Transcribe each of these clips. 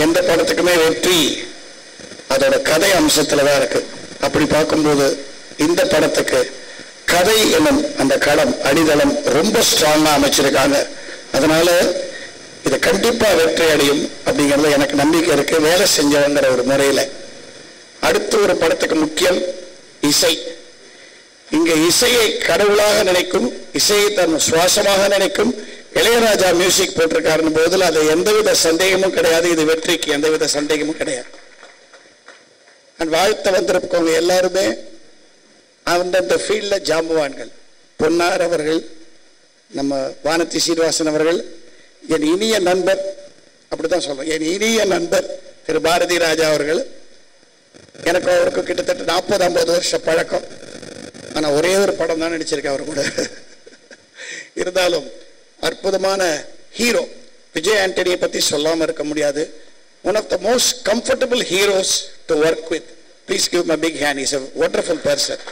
எந்த படத்துக்குமே வெற்றி அதோட கதை அம்சத்துல தான் இருக்கு அப்படி பார்க்கும்போது இந்த படத்துக்கு கதை என்னும் அந்த களம் அடித்தளம் ரொம்ப ஸ்ட்ராங்கா அமைச்சிருக்காங்க அதனால இது கண்டிப்பா வெற்றி அடையும் அப்படிங்கறதுல எனக்கு நம்பிக்கை இருக்கு வேலை செஞ்சவங்கிற ஒரு முறையில அடுத்து ஒரு படத்துக்கு முக்கியம் இசை இங்க இசையை கடவுளாக நினைக்கும் இசையை தன் சுவாசமாக நினைக்கும் இளையராஜா மியூசிக் போட்டிருக்காருன்னு போதில் அது எந்தவித சந்தேகமும் கிடையாது இது வெற்றிக்கு எந்தவித சந்தேகமும் கிடையாது நான் வாழ்த்த வந்திருக்கவங்க எல்லாருமே அந்தந்த ஃபீல்டில் ஜாம்பவான்கள் பொன்னார் அவர்கள் நம்ம வானதி சீனிவாசன் அவர்கள் என் இனிய நண்பர் அப்படிதான் சொல்றேன் என் இனிய நண்பர் திரு பாரதி ராஜா அவர்கள் எனக்கு அவருக்கு கிட்டத்தட்ட நாற்பது ஐம்பது வருஷம் பழக்கம் ஆனா ஒரே ஒரு படம் தான் நடிச்சிருக்கேன் அவர் கூட இருந்தாலும் அற்புதமான ஹீரோ விஜய் ஆண்டனியை பத்தி சொல்லாம இருக்க முடியாது one of the most comfortable heroes to work with please give my big hand is a wonderful person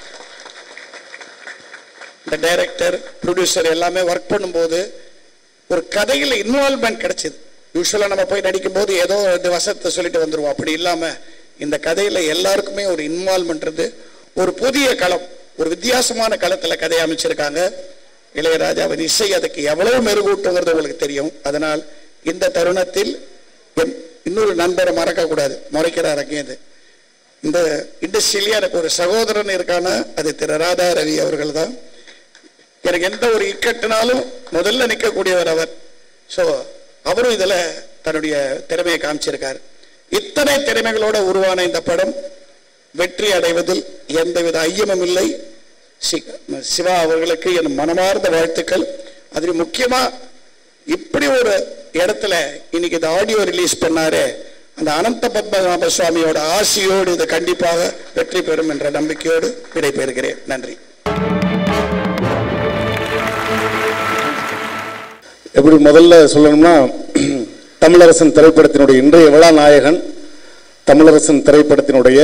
இந்த டைரக்டர் ப்ரொடியூசர் எல்லாமே ஒர்க் பண்ணும்போது ஒரு கதையில் இன்வால்வ்மெண்ட் கிடைச்சது யூஸ்வலாக நம்ம போய் நடிக்கும்போது ஏதோ ரெண்டு வசத்தை சொல்லிட்டு வந்துருவோம் அப்படி இல்லாம இந்த கதையில எல்லாருக்குமே ஒரு இன்வால்வ்மெண்ட் இருந்து ஒரு புதிய களம் ஒரு வித்தியாசமான களத்துல கதையை அமைச்சிருக்காங்க இளையராஜாவின் இசை அதுக்கு எவ்வளவு மெருகூட்டுங்கிறது உங்களுக்கு தெரியும் அதனால் இந்த தருணத்தில் என் இன்னொரு நண்பரை மறக்க கூடாது முறைக்கிறார் அங்கேருந்து இந்த இண்டஸ்ட்ரியிலேயே எனக்கு ஒரு சகோதரன் இருக்கானா அது திரு ராதா ரவி அவர்கள் தான் எனக்கு எந்த ஒரு இக்கட்டுனாலும் முதல்ல நிற்கக்கூடியவர் அவர் ஸோ அவரும் இதுல தன்னுடைய திறமையை காமிச்சிருக்கார் இத்தனை திறமைகளோட உருவான இந்த படம் வெற்றி அடைவதில் எந்தவித ஐயமும் இல்லை சி- சிவா அவர்களுக்கு என் மனமார்ந்த வாழ்த்துக்கள் அதில் முக்கியமா இப்படி ஒரு இடத்துல இன்னைக்கு இந்த ஆடியோ ரிலீஸ் பண்ணாரு அந்த அனந்த பத்மநாப சுவாமியோட ஆசியோடு இது கண்டிப்பாக வெற்றி பெறும் என்ற நம்பிக்கையோடு விடைபெறுகிறேன் நன்றி எப்படி முதல்ல சொல்லணும்னா தமிழரசன் திரைப்படத்தினுடைய இன்றைய விழா நாயகன் தமிழரசன் திரைப்படத்தினுடைய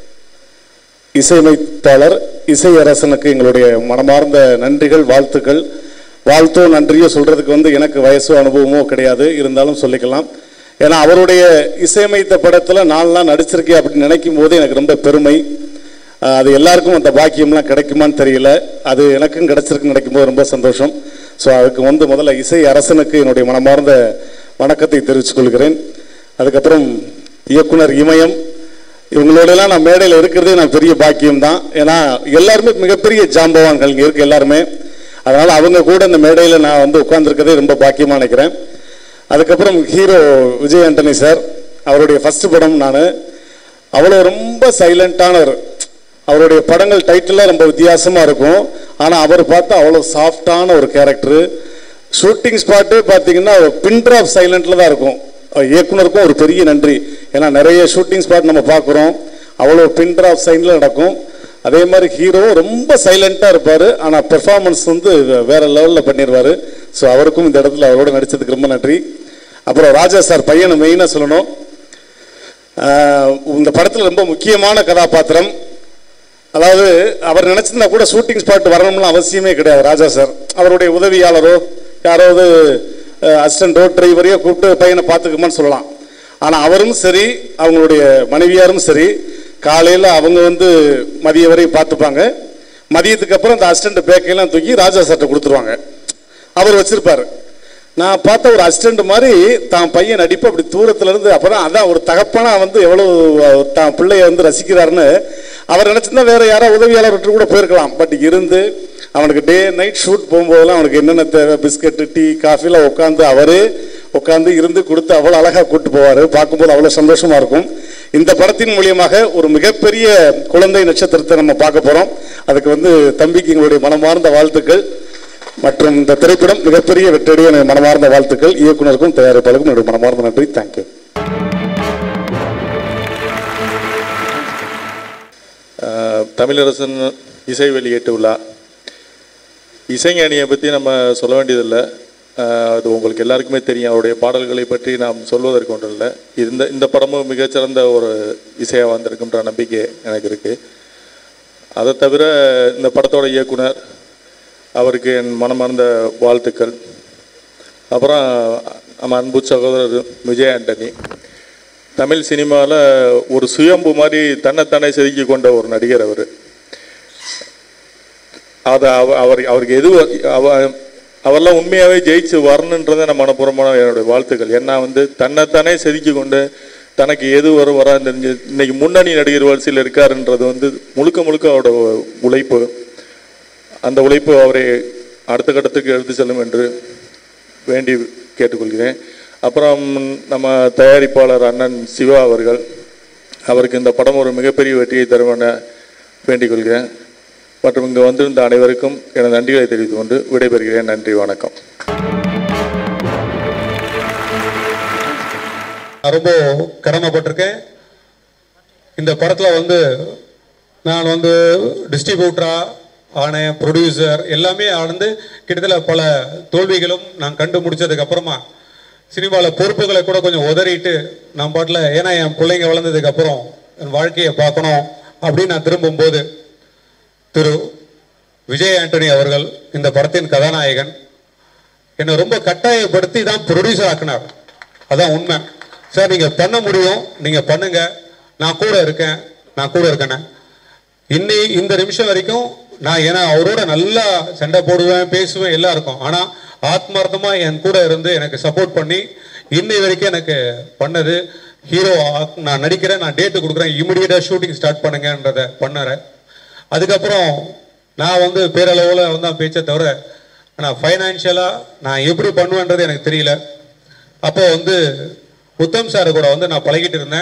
இசையமைப்பாளர் இசையரசனுக்கு எங்களுடைய மனமார்ந்த நன்றிகள் வாழ்த்துக்கள் வாழ்த்தோ நன்றியோ சொல்றதுக்கு வந்து எனக்கு வயசோ அனுபவமோ கிடையாது இருந்தாலும் சொல்லிக்கலாம் ஏன்னா அவருடைய இசையமைத்த படத்துல நான்லாம் நடிச்சிருக்கேன் அப்படின்னு நினைக்கும் போது எனக்கு ரொம்ப பெருமை ஆஹ் அது எல்லாருக்கும் அந்த பாக்கியம்லாம் கிடைக்குமான்னு தெரியல அது எனக்கும் கிடைச்சிருக்குன்னு நினைக்கும் போது ரொம்ப சந்தோஷம் ஸோ அதுக்கு வந்து முதல்ல இசை அரசனுக்கு என்னுடைய மனமார்ந்த வணக்கத்தை தெரிவித்துக் கொள்கிறேன் அதுக்கப்புறம் இயக்குனர் இமயம் இவங்களோடலாம் நான் மேடையில் இருக்கிறதே நான் பெரிய பாக்கியம் தான் ஏன்னா எல்லாருமே மிகப்பெரிய ஜாம்பவான்கள் இங்கே இருக்க எல்லாருமே அதனால அவங்க கூட இந்த மேடையில் நான் வந்து உட்கார்ந்திருக்கதே ரொம்ப பாக்கியமா நினைக்கிறேன் அதுக்கப்புறம் ஹீரோ விஜய் ஆண்டனி சார் அவருடைய ஃபர்ஸ்ட் படம் நான் அவ்வளோ ரொம்ப சைலண்டானவர் அவருடைய படங்கள் டைட்டில் ரொம்ப வித்தியாசமா இருக்கும் ஆனால் அவர் பார்த்தா அவ்வளோ சாஃப்டான ஒரு கேரக்டர் ஷூட்டிங் ஸ்பாட்டு பார்த்தீங்கன்னா பின் ட்ராப் சைலண்ட்ல தான் இருக்கும் அவர் இயக்குனருக்கும் ஒரு பெரிய நன்றி ஏன்னா நிறைய ஷூட்டிங் ஸ்பாட் நம்ம பார்க்குறோம் அவ்வளோ பின் ட்ராப் சைனில் நடக்கும் அதே மாதிரி ஹீரோவும் ரொம்ப சைலண்ட்டாக இருப்பார் ஆனால் பெர்ஃபார்மன்ஸ் வந்து வே- வேற லெவலில் பண்ணிடுவார் ஸோ அவருக்கும் இந்த இடத்துல அவரோட நடிச்சதுக்கு ரொம்ப நன்றி அப்புறம் ராஜா சார் பையனை மெயினாக சொல்லணும் ஆஹ் இந்த படத்தில் ரொம்ப முக்கியமான கதாபாத்திரம் அதாவது அவர் நினைச்சிருந்தா கூட ஷூட்டிங் ஸ்பாட் வரணும்னு அவசியமே கிடையாது ராஜா சார் அவருடைய உதவியாளரோ யாராவது அசிஸ்டன்டோ டிரைவரையோ கூப்பிட்டு பையனை பார்த்துக்குமான்னு சொல்லலாம் ஆனால் அவரும் சரி அவங்களுடைய மனைவியாரும் சரி காலையில் அவங்க வந்து மதிய வரை பார்த்துப்பாங்க மதியத்துக்கு அப்புறம் அந்த அசிஸ்டன்ட் பேக்கையெல்லாம் தூக்கி ராஜா சார்ட்ட கொடுத்துருவாங்க அவர் வச்சிருப்பாரு நான் பார்த்த ஒரு அசிஸ்டன்ட் மாதிரி தான் பையன் நடிப்பு அப்படி தூரத்துல இருந்து அப்புறம் அதான் ஒரு தகப்பனா வந்து எவ்வளவு அஹ், தான் பிள்ளைய வந்து ரசிக்கிறாருன்னு அவர் நினைச்சிருந்தா வேற யாரோ உதவியாளர் விட்டு கூட போயிருக்கலாம் பட் இருந்து அவனுக்கு டே நைட் ஷூட் போகும்போதெல்லாம் அவனுக்கு என்னென்ன தேவை பிஸ்கட் டீ காஃபிலாம் உட்காந்து அவரே உட்காந்து இருந்து கொடுத்து அவ்வளோ அழகா கூட்டு போவார் பார்க்கும்போது அவ்வளோ சந்தோஷமா இருக்கும் இந்த படத்தின் மூலியமாக ஒரு மிகப்பெரிய குழந்தை நட்சத்திரத்தை நம்ம பார்க்க போறோம் அதுக்கு வந்து தம்பிக்கு எங்களுடைய மனமார்ந்த வாழ்த்துக்கள் மற்றும் இந்த திரைப்படம் மிகப்பெரிய வெற்றியடைய எனக்கு மனமார்ந்த வாழ்த்துக்கள் இயக்குனருக்கும் தயாரிப்பாளருக்கும் என்னுடைய மனமார்ந்த நன்றி தேங்க்யூ ஆஹ் தமிழரசன் இசை வெளியீட்டு விழா இசைஞானியை பற்றி நம்ம சொல்ல வேண்டியதில்லை ஆஹ் அது உங்களுக்கு எல்லாருக்குமே தெரியும் அவருடைய பாடல்களை பற்றி நாம் சொல்வதற்கு ஒன்றில்லை இந்த இந்த படமும் மிகச்சிறந்த ஒரு இசையாக வந்திருக்குன்ற நம்பிக்கை எனக்கு இருக்குது அதை தவிர இந்த படத்தோட இயக்குனர் அவருக்கு என் மனமார்ந்த வாழ்த்துக்கள் அப்புறம் நம்ம அன்பு சகோதரர் விஜய் ஆண்டனி தமிழ் சினிமாவில் ஒரு சுயம்பு மாதிரி தன்னைத்தானே செதுக்கி கொண்ட ஒரு நடிகர் அவர் அதை அவ அவர் அவருக்கு எது அவ அவரெல்லாம் உண்மையாகவே ஜெயிச்சு வரணுன்றதை நான் மனப்பூர்வமான என்னுடைய வாழ்த்துக்கள் ஏன்னா வந்து தன்னைத்தானே செதுக்கி கொண்டு தனக்கு எது வரும் வரான்னு தெரிஞ்சு இன்னைக்கு முன்னணி நடிகர் வரிசையில் இருக்காருன்றது வந்து முழுக்க முழுக்க அவரோட உழைப்பு அந்த உழைப்பு அவரை அடுத்த கட்டத்துக்கு எடுத்து செல்லும் என்று வேண்டி கேட்டுக்கொள்கிறேன் அப்புறம் நம்ம தயாரிப்பாளர் அண்ணன் சிவா அவர்கள் அவருக்கு இந்த படம் ஒரு மிகப்பெரிய வெற்றியை தரும் என வேண்டிக் கொள்கிறேன் மற்றும் இங்கு வந்திருந்த அனைவருக்கும் எனது நன்றிகளை தெரிவித்துக் கொண்டு விடைபெறுகிறேன் நன்றி வணக்கம் நான் ரொம்ப கடமைப்பட்டிருக்கேன் இந்த படத்தில் வந்து நான் வந்து டிஸ்ட்ரிபியூட்டரா ஆனேன் ப்ரொடியூசர் எல்லாமே ஆனந்து கிட்டத்தட்ட பல தோல்விகளும் நான் கண்டு முடிச்சதுக்கு அப்புறமா சினிமாவில் பொறுப்புகளை கூட கொஞ்சம் உதறிட்டு நான் பாட்டில் ஏன்னா என் பிள்ளைங்க வளர்ந்ததுக்கு அப்புறம் என் வாழ்க்கையை பார்க்கணும் அப்படின்னு நான் திரும்பும்போது திரு விஜய் ஆண்டனி அவர்கள் இந்த படத்தின் கதாநாயகன் என்னை ரொம்ப கட்டாயப்படுத்தி தான் ப்ரொடியூசர் ஆக்கினார் அதான் உண்மை சார் நீங்கள் பண்ண முடியும் நீங்கள் பண்ணுங்க நான் கூட இருக்கேன் நான் கூட இருக்கேன்னு இன்னி இந்த நிமிஷம் வரைக்கும் நான் ஏன்னா அவரோட நல்லா சண்டை போடுவேன் பேசுவேன் எல்லாம் இருக்கும் ஆனால் ஆத்மார்த்தமா என் கூட இருந்து எனக்கு சப்போர்ட் பண்ணி இன்னை வரைக்கும் எனக்கு பண்ணது ஹீரோ நான் நடிக்கிறேன் நான் டேட்டு கொடுக்குறேன் இமிடியேட்டாக ஷூட்டிங் ஸ்டார்ட் பண்ணுங்கன்றதை பண்ணறேன் அதுக்கப்புறம் நான் வந்து பேரளவில் வந்து பேச்சை தவிர ஆனால் ஃபைனான்ஷியலாக நான் எப்படி பண்ணுவேன்றது எனக்கு தெரியல அப்போ வந்து உத்தம் சார் கூட வந்து நான் பழகிட்டு இருந்தேன்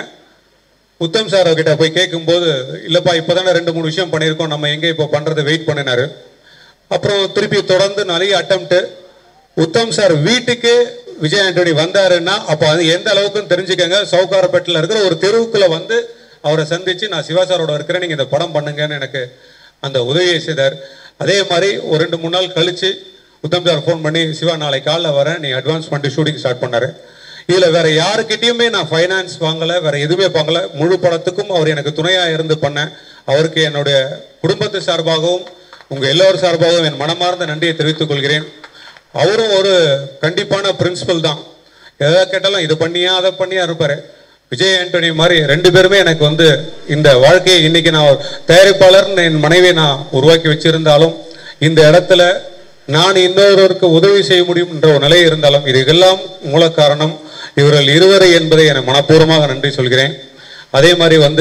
உத்தம் சார் கிட்ட போய் கேட்கும்போது இல்லைப்பா இப்போ தானே ரெண்டு மூணு விஷயம் பண்ணியிருக்கோம் நம்ம எங்கே இப்போ பண்ணுறது வெயிட் பண்ணினாரு அப்புறம் திருப்பி தொடர்ந்து நிறைய அட்டம்ப்ட்டு உத்தம் சார் வீட்டுக்கு விஜய் ஆண்டனி வந்தாருன்னா அப்போ அது எந்த அளவுக்குன்னு தெரிஞ்சுக்கங்க சவுகாரப்பேட்டில் இருக்கிற ஒரு தெருவுக்குள்ள வந்து அவரை சந்திச்சு நான் சிவா சாரோட இருக்கிறேன் நீங்கள் இந்த படம் பண்ணுங்கன்னு எனக்கு அந்த உதவியை செய்தார் அதே மாதிரி ஒரு ரெண்டு மூணு நாள் கழிச்சு உத்தம் சார் ஃபோன் பண்ணி சிவா நாளை காலைல வரேன் நீ அட்வான்ஸ் பண்ணிட்டு ஷூட்டிங் ஸ்டார்ட் பண்ணாரு இதில் வேற யாருக்கிட்டையுமே நான் ஃபைனான்ஸ் வாங்கலை வேற எதுவுமே வாங்கலை முழு படத்துக்கும் அவர் எனக்கு துணையாக இருந்து பண்ணேன் அவருக்கு என்னுடைய குடும்பத்து சார்பாகவும் உங்கள் எல்லோரும் சார்பாகவும் என் மனமார்ந்த நன்றியை தெரிவித்துக் கொள்கிறேன் அவரும் ஒரு கண்டிப்பான பிரின்சிபல் தான் எதாவது கேட்டாலும் இது பண்ணியா அதை பண்ணியா இருப்பாரு விஜய் ஆண்டனி மாதிரி ரெண்டு பேருமே எனக்கு வந்து இந்த வாழ்க்கையை இன்னைக்கு நான் ஒரு தயாரிப்பாளர்னு என் மனைவியை நான் உருவாக்கி வச்சிருந்தாலும் இந்த இடத்துல நான் இன்னொருவருக்கு உதவி செய்ய முடியும் என்ற ஒரு நிலை இருந்தாலும் இதுக்கெல்லாம் மூல காரணம் இவர்கள் இருவரை என்பதை என மனப்பூர்வமாக நன்றி சொல்கிறேன் அதே மாதிரி வந்து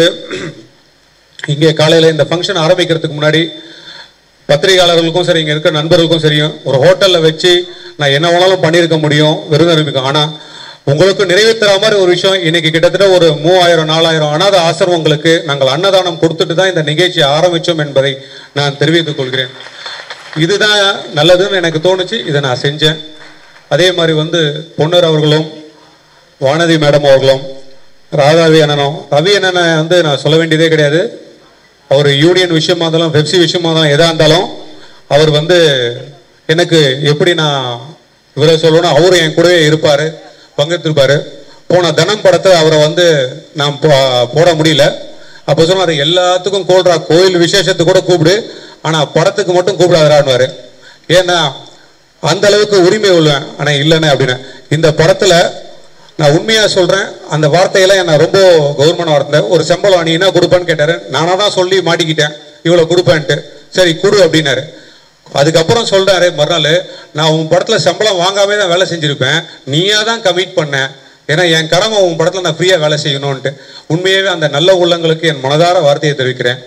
இங்கே காலையில் இந்த ஃபங்க்ஷன் ஆரம்பிக்கிறதுக்கு முன்னாடி பத்திரிகையாளர்களுக்கும் சரி இங்கே இருக்கிற நண்பர்களுக்கும் சரியும் ஒரு ஹோட்டலில் வச்சு நான் என்ன வேணாலும் பண்ணியிருக்க முடியும் விருந்தறிவிக்கும் ஆனால் உங்களுக்கு நிறைவேற்றுற மாதிரி ஒரு விஷயம் இன்னைக்கு கிட்டத்தட்ட ஒரு மூவாயிரம் நாலாயிரம் அனாத ஆசிரமங்களுக்கு நாங்கள் அன்னதானம் கொடுத்துட்டு தான் இந்த நிகழ்ச்சியை ஆரம்பித்தோம் என்பதை நான் தெரிவித்துக் கொள்கிறேன் இதுதான் நல்லதுன்னு எனக்கு தோணுச்சு இதை நான் செஞ்சேன் அதே மாதிரி வந்து பொன்னர் அவர்களும் வானதி மேடம் அவர்களும் ராதாவி அண்ணனும் ரவி அண்ணனை வந்து நான் சொல்ல வேண்டியதே கிடையாது அவர் யூனியன் விஷயமா இருந்தாலும் பெப்சி விஷயமா இருந்தாலும் எதாக இருந்தாலும் அவர் வந்து எனக்கு எப்படி நான் இவரை சொல்லணும் அவரும் என் கூடவே இருப்பார் பங்கெடுத்திருப்பாரு போன தனம் படத்தை அவரை வந்து நான் போ- போட முடியல அப்போ சொன்னார் எல்லாத்துக்கும் கூடுறா கோயில் விசேஷத்துக்கு கூட கூப்பிடு ஆனால் படத்துக்கு மட்டும் கூப்பிடாதரான்னுவாரு ஏன்னா அந்த அளவுக்கு உரிமை உள்ளேன் ஆனால் இல்லைன்னு அப்படின்னு இந்த படத்தில் நான் உண்மையாக சொல்கிறேன் அந்த வார்த்தையெல்லாம் நான் ரொம்ப கவர்மெண்ட் வார்த்தை ஒரு சம்பளம் நீ என்ன கொடுப்பேன்னு கேட்டாரு நானாக தான் சொல்லி மாட்டிக்கிட்டேன் இவ்வளோ கொடுப்பேன்ட்டு சரி கொடு அப்படின்னாரு அதுக்கப்புறம் சொல்றாரு மறுநாள் நான் உன் படத்தில் சம்பளம் வாங்காமே தான் வேலை செஞ்சுருப்பேன் நீயா தான் கமிட் பண்ண ஏன்னா என் கடமை உன் படத்தில் நான் ஃப்ரீயாக வேலை செய்யணும்ன்ட்டு உண்மையாகவே அந்த நல்ல உள்ளங்களுக்கு என் மனதார வார்த்தையை தெரிவிக்கிறேன்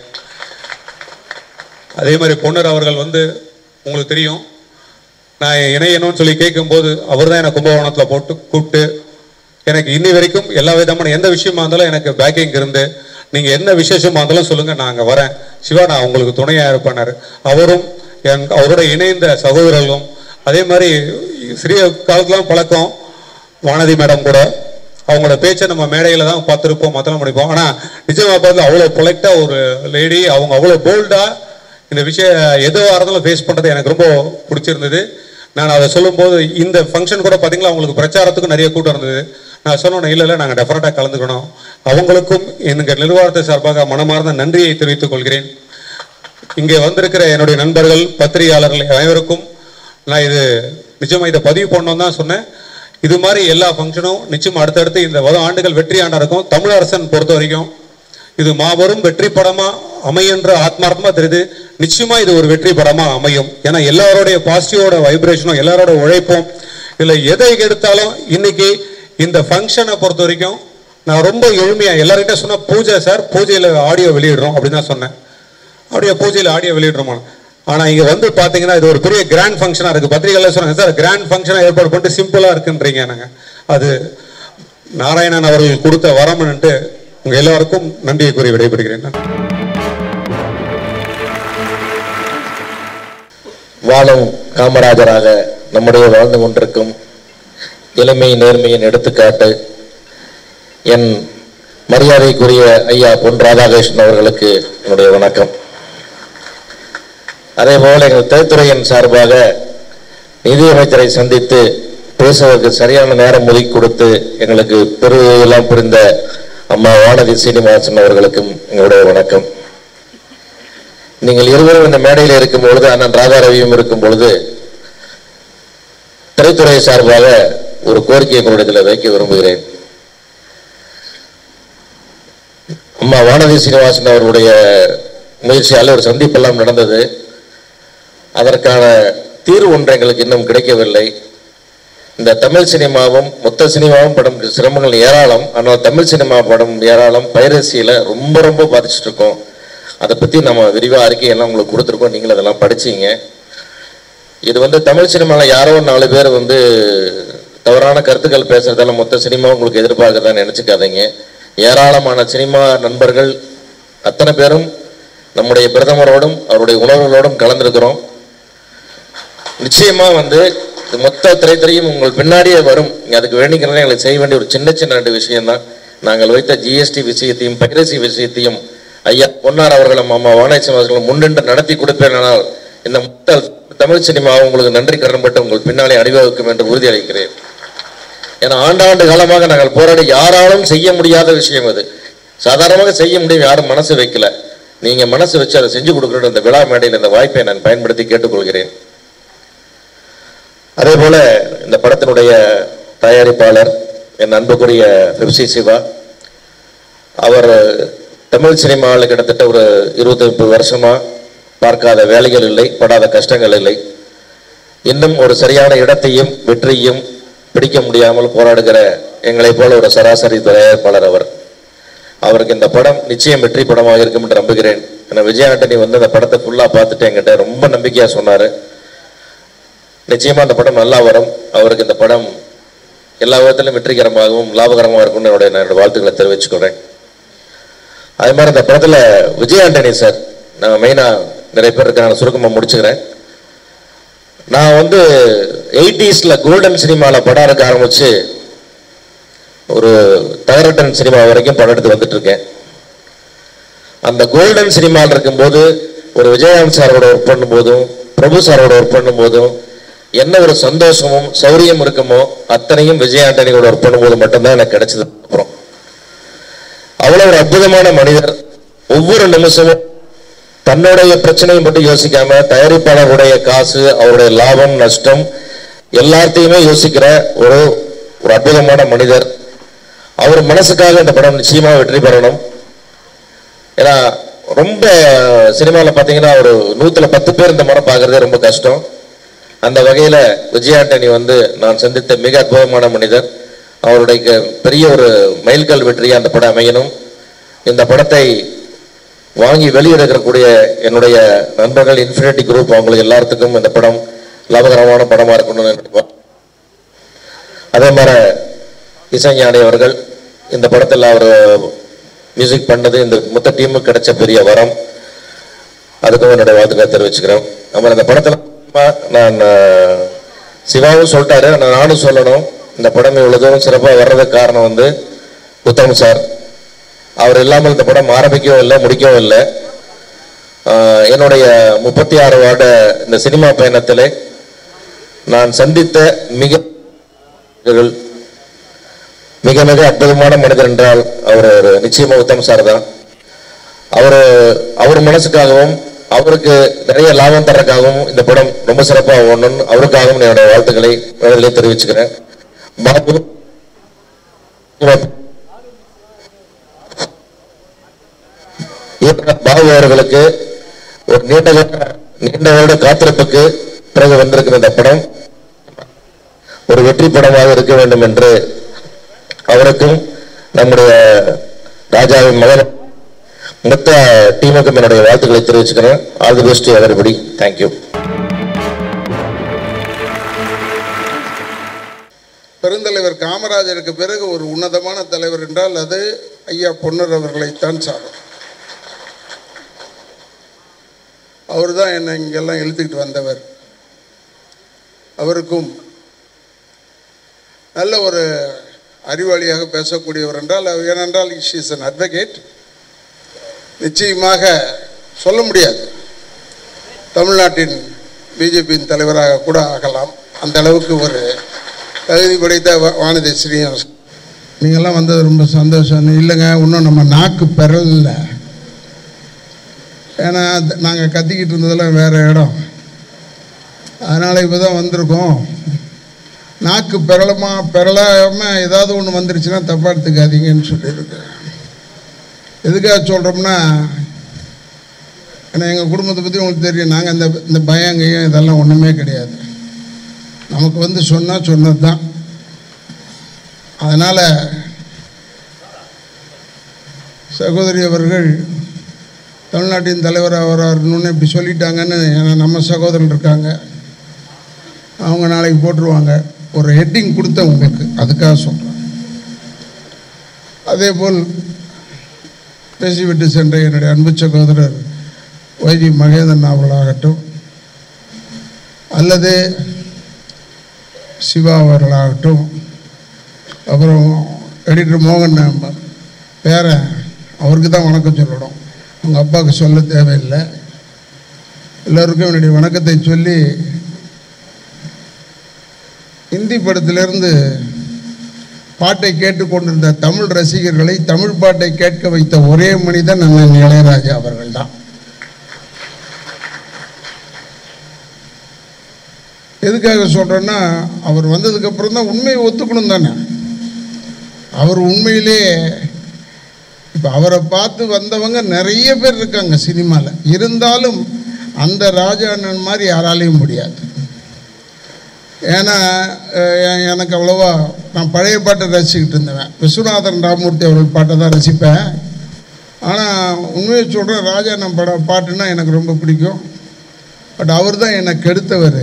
அதே மாதிரி பொன்னர் அவர்கள் வந்து உங்களுக்கு தெரியும் நான் இணையணும்னு சொல்லி கேட்கும்போது அவர் தான் என்னை கும்பகோணத்தில் போட்டு கூப்பிட்டு எனக்கு இன்னி வரைக்கும் எல்லா விதமான எந்த விஷயமா இருந்தாலும் எனக்கு பேக்கிங் இருந்து நீங்கள் என்ன விசேஷமா இருந்தாலும் சொல்லுங்கள் நான் அங்கே வரேன் சிவா நான் உங்களுக்கு துணையாக இருப்பேனாரு அவரும் என் அவரோட இணைந்த சகோதரர்களும் அதே மாதிரி சிறிய காலத்துலாம் பழக்கம் வானதி மேடம் கூட அவங்களோட பேச்சை நம்ம மேடையில் தான் பார்த்துருப்போம் மத்தலாம் முடிப்போம் ஆனால் நிஜமா பார்த்து அவ்வளோ பொலைட்டாக ஒரு லேடி அவங்க அவ்வளோ போல்டாக இந்த விஷயம் எதுவாக இருந்தாலும் ஃபேஸ் பண்ணுறது எனக்கு ரொம்ப பிடிச்சிருந்தது நான் அதை சொல்லும்போது இந்த ஃபங்க்ஷன் கூட பார்த்தீங்களா அவங்களுக்கு பிரச்சாரத்துக்கும் நிறைய கூட்டம் இருந்தது நான் சொன்னோம் இல்லை இல்லை நாங்கள் டெஃபரெண்டாக கலந்துக்கணும் அவங்களுக்கும் எங்கள் நிர்வாகத்தை சார்பாக மனமார்ந்த நன்றியை தெரிவித்துக் கொள்கிறேன் இங்கே வந்திருக்கிற என்னுடைய நண்பர்கள் பத்திரிகையாளர்கள் அனைவருக்கும் நான் இது நிஜமா இதை பதிவு பண்ணணும் தான் சொன்னேன் இது மாதிரி எல்லா ஃபங்க்ஷனும் நிச்சயம் அடுத்தடுத்து இந்த வரும் ஆண்டுகள் வெற்றி ஆண்டா இருக்கும் தமிழரசன் பொறுத்த வரைக்கும் இது மாபெரும் வெற்றி படமா அமையுன்ற ஆத்மார்த்தமா தெரியுது நிச்சயமா இது ஒரு வெற்றி படமா அமையும் ஏன்னா எல்லாரோடைய பாசிட்டிவோட வைப்ரேஷனும் எல்லாரோட உழைப்பும் இதுல எதை எடுத்தாலும் இன்னைக்கு இந்த ஃபங்க்ஷனை பொறுத்த வரைக்கும் நான் ரொம்ப எளிமையா எல்லார்கிட்ட சொன்ன பூஜை சார் பூஜையில ஆடியோ வெளியிடுறோம் அப்படின்னு தான் சொன்னேன் அப்படியே பூஜையில் ஆடியோ வெளியிடுறோமா ஆனா இங்க வந்து பாத்தீங்கன்னா இது ஒரு பெரிய கிராண்ட் ஃபங்க்ஷனா இருக்கு பத்திரிகையில சொன்னாங்க சார் கிராண்ட் ஃபங்க்ஷனா ஏற்பாடு பண்ணிட்டு சிம்பிளா இருக்குன்றீங்க நாங்க அது நாராயணன் அவர்கள் கொடுத்த வரம்னுட்டு உங்க எல்லாருக்கும் நன்றியை கூறி விடைபெறுகிறேன் நன்றி. வாழும் காமராஜராக நம்முடைய வாழ்ந்து கொண்டிருக்கும் எளிமை நேர்மையின் எடுத்துக்காட்டு என் மரியாதைக்குரிய ஐயா பொன் ராதாகிருஷ்ணன் அவர்களுக்கு என்னுடைய வணக்கம் அதே போல எங்கள் திரைத்துறையின் சார்பாக நிதியமைச்சரை சந்தித்து பேசுவதற்கு சரியான நேரம் ஒதுக்கி கொடுத்து எங்களுக்கு பெருவெல்லாம் புரிந்த அம்மா வானதி சீனிவாசன் அவர்களுக்கும் எங்களுடைய வணக்கம் நீங்கள் இருவரும் இந்த மேடையில் இருக்கும் பொழுது அண்ணன் ராதாரவியும் இருக்கும் பொழுது திரைத்துறை சார்பாக ஒரு கோரிக்கையை உங்களிடத்தில் வைக்க விரும்புகிறேன் அம்மா வானதி சீனிவாசன் அவர்களுடைய முயற்சியால் ஒரு சந்திப்பெல்லாம் நடந்தது அதற்கான தீர்வு ஒன்று எங்களுக்கு இன்னும் கிடைக்கவில்லை இந்த தமிழ் சினிமாவும் மொத்த சினிமாவும் படம் சிரமங்கள் ஏராளம் ஆனால் தமிழ் சினிமா படம் ஏராளம் பைரசியில் ரொம்ப ரொம்ப பாதிச்சுட்டு இருக்கோம் அதை பற்றி நம்ம விரிவாக அறிக்கையெல்லாம் உங்களுக்கு கொடுத்துருக்கோம் நீங்களும் அதெல்லாம் படிச்சீங்க இது வந்து தமிழ் சினிமாவில் யாரோ நாலு பேர் வந்து தவறான கருத்துக்கள் பேசுறதால மொத்த சினிமா உங்களுக்கு எதிர்பார்க்கறதா நினச்சிக்காதீங்க ஏராளமான சினிமா நண்பர்கள் அத்தனை பேரும் நம்முடைய பிரதமரோடும் அவருடைய உணர்வுகளோடும் கலந்திருக்கிறோம் நிச்சயமா வந்து இது மொத்த திரைத்துறையும் உங்கள் பின்னாடியே வரும் நீங்க அதுக்கு வேண்டிக்கிறதே எங்களுக்கு செய்ய வேண்டிய ஒரு சின்ன சின்ன ரெண்டு விஷயம்தான் நாங்கள் வைத்த ஜிஎஸ்டி விஷயத்தையும் பைரசி விஷயத்தையும் ஐயா பொன்னார் அவர்களும் அம்மா வானேசம் அவர்களும் முன்னின்று நடத்தி கொடுப்பேனால் இந்த மொத்த தமிழ் சினிமா உங்களுக்கு நன்றி கடன்பட்டு உங்கள் பின்னாலே அணிவகுக்கும் என்று உறுதியளிக்கிறேன் ஏன்னா ஆண்டாண்டு காலமாக நாங்கள் போராடி யாராலும் செய்ய முடியாத விஷயம் அது சாதாரணமாக செய்ய முடியும் யாரும் மனசு வைக்கல நீங்க மனசு வச்சு அதை செஞ்சு கொடுக்குற இந்த விழா மேடையில் இந்த வாய்ப்பை நான் பயன்படுத்தி கேட்டுக்கொள்கிறேன் அதே போல இந்த படத்தினுடைய தயாரிப்பாளர் என் அன்புக்குரிய பெப்சி சிவா அவர் தமிழ் சினிமாவில் கிட்டத்தட்ட ஒரு இருபத்தி முப்பது வருஷமா பார்க்காத வேலைகள் இல்லை படாத கஷ்டங்கள் இல்லை இன்னும் ஒரு சரியான இடத்தையும் வெற்றியும் பிடிக்க முடியாமல் போராடுகிற எங்களைப் போல ஒரு சராசரி தயாரிப்பாளர் அவர் அவருக்கு இந்த படம் நிச்சயம் வெற்றி படமாக இருக்கும் என்று நம்புகிறேன் ஏன்னா விஜய் ஆண்டனி வந்து அந்த படத்தை ஃபுல்லாக பார்த்துட்டு என்கிட்ட ரொம்ப நம்பிக்கையாக சொன்னார் நிச்சயமா அந்த படம் நல்லா வரும் அவருக்கு இந்த படம் எல்லா விதத்திலும் வெற்றிகரமாகவும் லாபகரமாக இருக்கும்னு என்னுடைய நான் என்னோட வாழ்த்துக்களை தெரிவிச்சுக்கிறேன் அதே மாதிரி இந்த படத்துல விஜய் ஆண்டனி சார் நான் மெயினாக நிறைய பேர் இருக்க நான் சுருக்கமாக முடிச்சுக்கிறேன் நான் வந்து எயிட்டிஸில் கோல்டன் சினிமாவில் படம் எடுக்க ஆரம்பிச்சு ஒரு தகரட்டன் சினிமா வரைக்கும் படம் எடுத்து வந்துட்டு இருக்கேன் அந்த கோல்டன் சினிமாவில் இருக்கும்போது ஒரு விஜயகாந்த் சாரோட ஒர்க் பண்ணும்போதும் பிரபு சாரோட ஒர்க் பண்ணும்போதும் என்ன ஒரு சந்தோஷமும் சௌரியம் இருக்குமோ அத்தனையும் விஜய் ஆண்டனியோட ஒர்க் பண்ணும்போது மட்டும்தான் எனக்கு கிடைச்சது அப்புறம் அவ்வளவு ஒரு அற்புதமான மனிதர் ஒவ்வொரு நிமிஷமும் தன்னுடைய பிரச்சனையை மட்டும் யோசிக்காம தயாரிப்பாளருடைய காசு அவருடைய லாபம் நஷ்டம் எல்லாத்தையுமே யோசிக்கிற ஒரு ஒரு அற்புதமான மனிதர் அவர் மனசுக்காக இந்த படம் நிச்சயமா வெற்றி பெறணும் ஏன்னா ரொம்ப சினிமாவில் பார்த்தீங்கன்னா ஒரு நூத்துல பத்து பேர் இந்த படம் பார்க்கறதே ரொம்ப கஷ்டம் அந்த வகையில விஜய் ஆண்டனி வந்து நான் சந்தித்த மிக அற்புதமான மனிதர் அவருடைய க- பெரிய ஒரு மைல்கல் வெற்றியா அந்த படம் அமையணும் இந்த படத்தை வாங்கி வெளியிடக்கூடிய என்னுடைய நண்பர்கள் இன்ஃபினிட்டி குரூப் அவங்களுக்கு எல்லாத்துக்கும் இந்த படம் லாபகரமான படமா இருக்கணும்னு நினைப்போம் அதே மாதிரி இசைஞானி அவர்கள் இந்த படத்தில் அவர் மியூசிக் பண்ணது இந்த மொத்த டீமுக்கு கிடைச்ச பெரிய வரம் அதுக்கும் என்னுடைய வாழ்த்துக்களை தெரிவிச்சுக்கிறேன் அப்புறம் இந்த படத்தில் நான் அஹ், சிவாவும் சொல்லிட்டாரு ஆனா நானும் சொல்லணும் இந்த படம் இவ்வளவு தூரம் சிறப்பாக வர்றதுக்கு காரணம் வந்து உத்தம் சார் அவர் இல்லாமல் இந்த படம் ஆரம்பிக்கவும் இல்லை முடிக்கவும் இல்லை ஆஹ் என்னுடைய முப்பத்தி ஆறு வருட இந்த சினிமா பயணத்திலே நான் சந்தித்த மிக மனிதர்கள், மிக மிக அற்புதமான மனிதர் என்றால் அவர் ஒரு நிச்சயமா உத்தம் சார் தான் அவர் அவர் மனசுக்காகவும் அவருக்கு நிறைய லாபம் தர்றதுக்காகவும் இந்த படம் ரொம்ப சிறப்பாக ஓடணும்னு அவருக்காகவும் என்னோட வாழ்த்துக்களை முதலிலே தெரிவிச்சுக்கிறேன் பாபு இயக்குனர் பாபு அவர்களுக்கு ஒரு நீண்ட கால- நீண்ட வருட காத்திருப்புக்கு பிறகு வந்திருக்கிற இந்த படம் ஒரு வெற்றி படமாக இருக்க வேண்டும் என்று அவருக்கும் நம்முடைய ராஜாவின் மகன் மொத்த டீமுக்கும் என்னுடைய வாழ்த்துக்களை தெரிவிச்சுக்கிறேன் all the best everybody thank you பெருந்தலைவர் காமராஜருக்கு பிறகு ஒரு உன்னதமான தலைவர் என்றால் அது ஐயா பொன்னர் அவர்களைத்தான் சாரும் அவர் தான் என்னை இங்கெல்லாம் இழுத்துக்கிட்டு வந்தவர் அவருக்கும் நல்ல ஒரு அறிவாளியாக பேசக்கூடியவர் என்றால் அவர் ஏனென்றால் இஸ் இஸ் அன் அட்வொகேட் நிச்சயமாக சொல்ல முடியாது தமிழ்நாட்டின் பிஜேபியின் தலைவராக கூட ஆகலாம் அந்த அளவுக்கு ஒரு தகுதி படைத்த வா- வானதி ஸ்ரீனிவாசன் நீங்கள்லாம் வந்தது ரொம்ப சந்தோஷம் இல்லைங்க இன்னும் நம்ம நாக்கு பெறல ஏன்னா நாங்கள் கத்திக்கிட்டு இருந்ததெல்லாம் வேறு இடம் அதனால் இப்போ தான் வந்திருக்கோம் நாக்கு பெறலமா பெறலாமல் ஏதாவது ஒன்று வந்துருச்சுன்னா தப்பாக எடுத்துக்காதீங்கன்னு சொல்லியிருக்கேன் எதுக்காக சொல்கிறோம்னா ஏன்னா எங்கள் குடும்பத்தை பற்றி உங்களுக்கு தெரியும் நாங்கள் இந்த இந்த பயங்கையும் இதெல்லாம் ஒன்றுமே கிடையாது நமக்கு வந்து சொன்னால் சொன்னது தான் அதனால் சகோதரி அவர்கள் தமிழ்நாட்டின் தலைவர் அவராருன்னு இப்படி சொல்லிட்டாங்கன்னு ஏன்னா நம்ம சகோதரன் இருக்காங்க அவங்க நாளைக்கு போட்டுருவாங்க ஒரு ஹெட்டிங் கொடுத்தேன் உங்களுக்கு அதுக்காக சொல்கிறேன் அதே போல் பேசிவிட்டு சென்ற என்னுடைய அன்பு சகோதரர் வைஜி மகேந்திரன் அவர்களாகட்டும் அல்லது சிவா அவர்களாகட்டும் அப்புறம் எடிட்டர் மோகன் நம்ம பேரன் அவருக்கு தான் வணக்கம் சொல்லணும் அவங்க அப்பாவுக்கு சொல்ல தேவையில்லை எல்லோருக்கும் என்னுடைய வணக்கத்தை சொல்லி இந்தி படத்திலிருந்து பாட்டை கேட்டுக்கொண்டிருந்த தமிழ் ரசிகர்களை தமிழ் பாட்டை கேட்க வைத்த ஒரே மனிதன் அண்ணன் இளையராஜா அவர்கள் தான் எதுக்காக சொல்கிறேன்னா அவர் வந்ததுக்கப்புறம் தான் உண்மையை ஒத்துக்கணும் தானே அவர் உண்மையிலே இப்போ அவரை பார்த்து வந்தவங்க நிறைய பேர் இருக்காங்க சினிமாவில் இருந்தாலும் அந்த ராஜா அண்ணன் மாதிரி யாராலையும் முடியாது ஏன்னா அஹ், எ- எனக்கு அவ்வளோவா நான் பழைய பாட்டை ரசிச்சுக்கிட்டு இருந்தேன் விஸ்வநாதன் ராமூர்த்தி அவர்கள் பாட்டை தான் ரசிப்பேன் ஆனால் உண்மையை சொல்கிறேன் ராஜா அண்ணன் படம் பாட்டுன்னா எனக்கு ரொம்ப பிடிக்கும் பட் அவர் தான் என்னை கெடுத்தவர்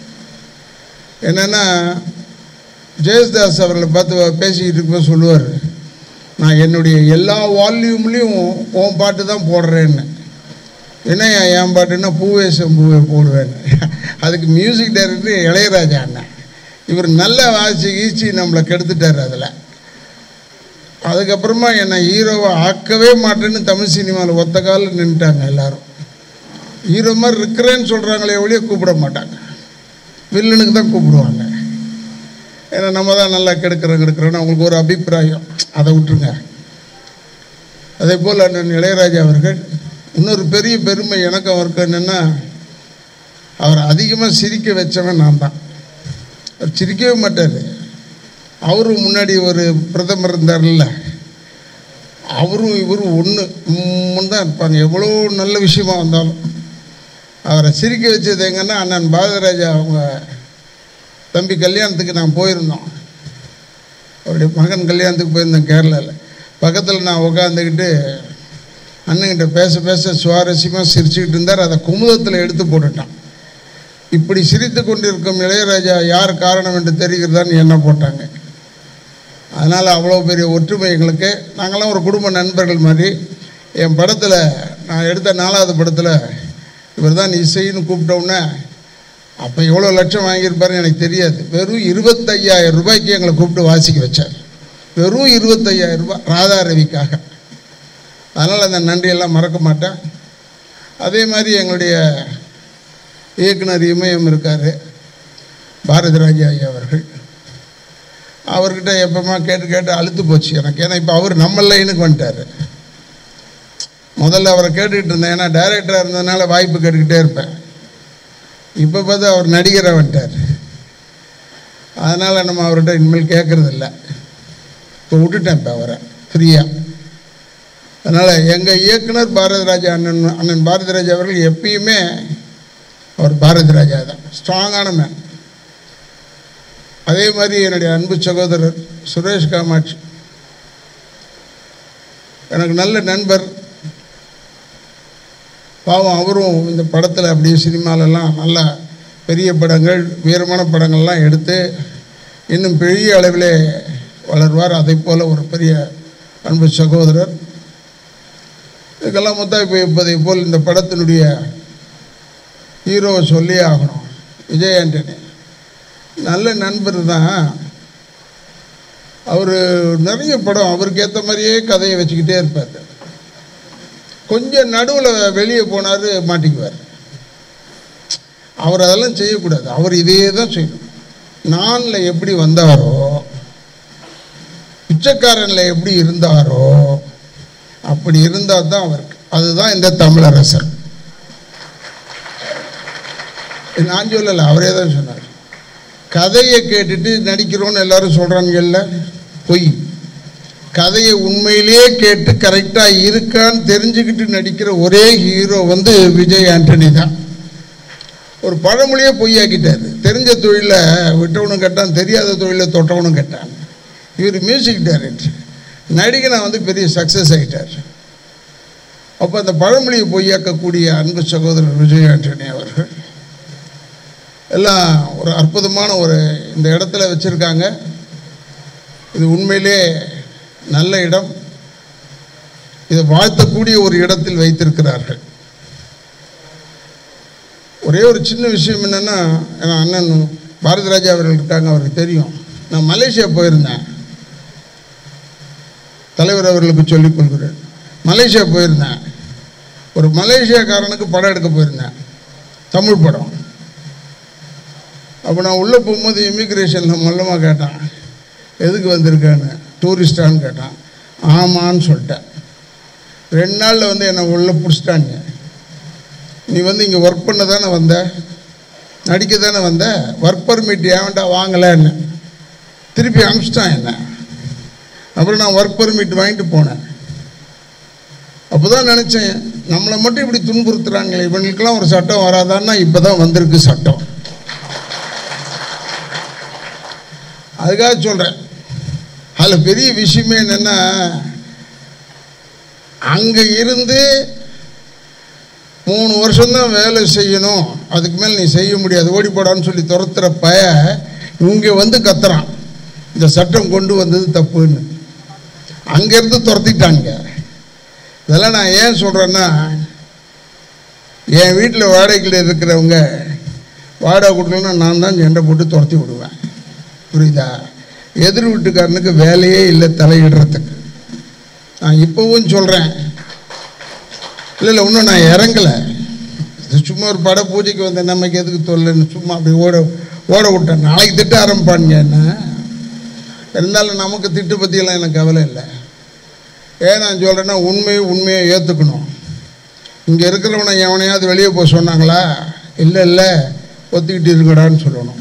என்னென்னா ஜெயஸ்தாஸ் அவர்களை பார்த்து பேசிக்கிட்டு இருக்கும்போது சொல்லுவார் நான் என்னுடைய எல்லா வால்யூம்லேயும் உன் பாட்டு தான் போடுறேன்னு என்னையா என் பாட்டுன்னா பூவே செம்பூவே போடுவேன்னு அதுக்கு மியூசிக் டைரக்டர் இளையராஜா அண்ணன் இவர் நல்ல வாசி கீச்சி நம்மளை கெடுத்துட்டார் அதில் அதுக்கப்புறமா என்னை ஹீரோவை ஆக்கவே மாட்டேன்னு தமிழ் சினிமாவில் ஒத்த காலில் நின்றுட்டாங்க எல்லாரும் ஹீரோ மாதிரி இருக்கிறேன்னு சொல்கிறாங்களே ஒழிய கூப்பிட மாட்டாங்க வில்லனுக்கு தான் கூப்பிடுவாங்க ஏன்னா நம்ம தான் நல்லா கெடுக்கிறோம் கெடுக்கிறோன்னு அவங்களுக்கு ஒரு அபிப்பிராயம் அதை விட்டுருங்க அதே போல் அண்ணன் இளையராஜா அவர்கள் இன்னொரு பெரிய பெருமை எனக்கு அவருக்கு என்னென்னா அவர் அதிகமாக சிரிக்க வச்சவன் நான் தான் அவர் சிரிக்கவே மாட்டார் அவரும் முன்னாடி ஒரு பிரதமர் இருந்தார்ல அவரும் இவரும் ஒன்று தான் இருப்பாங்க எவ்வளோ நல்ல விஷயமா வந்தாலும் அவரை சிரிக்க வச்சது எங்கன்னா அண்ணன் பாரதராஜா அவங்க தம்பி கல்யாணத்துக்கு நான் போயிருந்தோம் அவருடைய மகன் கல்யாணத்துக்கு போயிருந்தேன் கேரளாவில் பக்கத்தில் நான் உட்காந்துக்கிட்டு அண்ணன்கிட்ட பேச பேச சுவாரஸ்யமாக சிரிச்சுக்கிட்டு இருந்தார் அதை குமுதத்தில் எடுத்து போட்டுட்டான் இப்படி சிரித்து கொண்டிருக்கும் இளையராஜா யார் காரணம் என்று தெரிகிறதான்னு என்ன போட்டாங்க அதனால் அவ்வளோ பெரிய ஒற்றுமை எங்களுக்கு நாங்களாம் ஒரு குடும்ப நண்பர்கள் மாதிரி என் படத்தில் நான் எடுத்த நாலாவது படத்தில் இவர் தான் இசைன்னு கூப்பிட்டோன்னே அப்போ எவ்வளோ லட்சம் வாங்கியிருப்பாருன்னு எனக்கு தெரியாது வெறும் இருபத்தையாயிரம் ரூபாய்க்கு எங்களை கூப்பிட்டு வாசிக்க வச்சார் வெறும் இருபத்தையாயிரம் ரூபாய் ராதா ரவிக்காக அதனால் அந்த நன்றியெல்லாம் மறக்க மாட்டேன் அதே மாதிரி எங்களுடைய இயக்குனர் இமயம் இருக்கார் பாரதி ராஜா ஐயா அவர்கள் அவர்கிட்ட எப்பமா கேட்டு கேட்டு அழுத்து போச்சு எனக்கு ஏன்னா இப்போ அவர் நம்ம லைனுக்கு வந்துட்டார் முதல்ல அவரை கேட்டுக்கிட்டு இருந்தேன் ஏன்னா டைரக்டராக இருந்ததுனால வாய்ப்பு கேட்டுக்கிட்டே இருப்பேன் இப்போ பார்த்தா அவர் நடிகராக வந்துட்டார் அதனால் நம்ம அவர்கிட்ட இனிமேல் கேட்கறது இல்லை இப்போ விட்டுட்டேன் இப்போ அவரை ஃப்ரீயாக அதனால் எங்கள் இயக்குனர் பாரதிராஜா அண்ணன் அண்ணன் பாரதிராஜா அவர்கள் எப்பயுமே அவர் பாரதிராஜா தான் ஸ்ட்ராங்கான மேன் அதே மாதிரி என்னுடைய அன்பு சகோதரர் சுரேஷ் காமாட்சி எனக்கு நல்ல நண்பர் பாவம் அவரும் இந்த படத்தில் அப்படியே சினிமாலெல்லாம் நல்லா பெரிய படங்கள் வீரமான படங்கள்லாம் எடுத்து இன்னும் பெரிய அளவிலே வளர்வார் அதை போல் ஒரு பெரிய அன்பு சகோதரர் இதுக்கெல்லாம் மொத்தம் இப்போ இப்போதை போல் இந்த படத்தினுடைய ஹீரோவை சொல்லியே ஆகணும் விஜய் ஆண்டனி நல்ல நண்பர் தான் அவர் நிறைய படம் அவருக்கு ஏற்ற மாதிரியே கதையை வச்சுக்கிட்டே இருப்பார் கொஞ்சம் நடுவில் வெளியே போனார் மாட்டிக்குவார் அவர் அதெல்லாம் செய்யக்கூடாது அவர் இதையே தான் செய்யணும் நானில் எப்படி வந்தாரோ பிச்சைக்காரனில் எப்படி இருந்தாரோ அப்படி இருந்தால் தான் அவருக்கு அதுதான் இந்த தமிழரசர் நான் சொல்லலை அவரே தான் சொன்னார் கதையை கேட்டுட்டு நடிக்கிறோன்னு எல்லாரும் சொல்கிறாங்கல்ல பொய் கதையை உண்மையிலேயே கேட்டு கரெக்டாக இருக்கான்னு தெரிஞ்சுக்கிட்டு நடிக்கிற ஒரே ஹீரோ வந்து விஜய் ஆண்டனி தான் ஒரு பழமொழியே பொய்யாக்கிட்டார் தெரிஞ்ச தொழிலை விட்டவனும் கெட்டான் தெரியாத தொழிலை தொட்டவனும் கெட்டான் இவர் மியூசிக் டைரக்டர் நடிகனை வந்து பெரிய சக்ஸஸ் ஆகிட்டார் அப்போ அந்த பழமொழியை பொய்யாக்கக்கூடிய அன்பு சகோதரர் விஜய் ஆண்டனி அவர்கள் எல்லாம் ஒரு அற்புதமான ஒரு இந்த இடத்துல வச்சுருக்காங்க இது உண்மையிலே நல்ல இடம் இதை வாழ்த்தக்கூடிய ஒரு இடத்தில் வைத்திருக்கிறார்கள் ஒரே ஒரு சின்ன விஷயம் என்னென்னா என் அண்ணன் பாரதிராஜா அவர்கள் இருக்காங்க அவருக்கு தெரியும் நான் மலேசியா போயிருந்தேன் தலைவர் அவர்களுக்கு சொல்லிக் கொள்கிறேன் மலேசியா போயிருந்தேன் ஒரு மலேசியாக்காரனுக்கு படம் எடுக்க போயிருந்தேன் தமிழ் படம் அப்போ நான் உள்ளே போகும்போது இமிக்ரேஷனில் மொல்லமாக கேட்டான் எதுக்கு வந்திருக்கேன்னு டூரிஸ்டான்னு கேட்டான் ஆமான்னு சொல்லிட்டேன் ரெண்டு நாளில் வந்து என்னை உள்ளே பிடிச்சிட்டாங்க நீ வந்து இங்கே ஒர்க் பண்ண தானே வந்த நடிக்க தானே வந்த ஒர்க் பர்மிட் ஏன்டா வாங்கலைன்னு திருப்பி அனுப்பிச்சிட்டான் என்ன அப்புறம் நான் ஒர்க் பர்மிட் வாங்கிட்டு போனேன் அப்போ தான் நினச்சேன் நம்மளை மட்டும் இப்படி துன்புறுத்துறாங்களே இவங்களுக்கெல்லாம் ஒரு சட்டம் வராதான்னா இப்போ தான் வந்திருக்கு சட்டம் அதுக்காக சொல்கிறேன் அதில் பெரிய விஷயமே என்னென்னா அங்கே இருந்து மூணு வருஷம்தான் வேலை செய்யணும் அதுக்கு மேலே நீ செய்ய முடியாது ஓடி போடான்னு சொல்லி துரத்துற பய இங்கே வந்து கத்துறான் இந்த சட்டம் கொண்டு வந்தது தப்புன்னு அங்கேருந்து துரத்திட்டாங்க இதெல்லாம் நான் ஏன் சொல்கிறேன்னா என் வீட்டில் வாடகையில் இருக்கிறவங்க வாடகை கொடுக்கலன்னா நான் தான் சண்டை போட்டு துரத்தி விடுவேன் புரியுதா எதிர் வீட்டுக்காரனுக்கு வேலையே இல்லை தலையிடுறதுக்கு நான் இப்போவும் சொல்கிறேன் இல்லை இல்லை இன்னும் நான் இறங்கலை இது சும்மா ஒரு பட பூஜைக்கு வந்த நமக்கு எதுக்கு தொல்லைன்னு சும்மா அப்படி ஓட ஓட விட்டேன் நாளைக்கு திட்ட ஆரம்பிப்பானுங்க என்ன இருந்தாலும் நமக்கு திட்டு பற்றியெல்லாம் எனக்கு கவலை இல்லை ஏன் நான் சொல்கிறேன்னா உண்மையை உண்மையை ஏற்றுக்கணும் இங்கே இருக்கிறவனை எவனையாவது வெளியே போக சொன்னாங்களா இல்லை இல்லை ஒத்துக்கிட்டு இருக்கடான்னு சொல்லணும்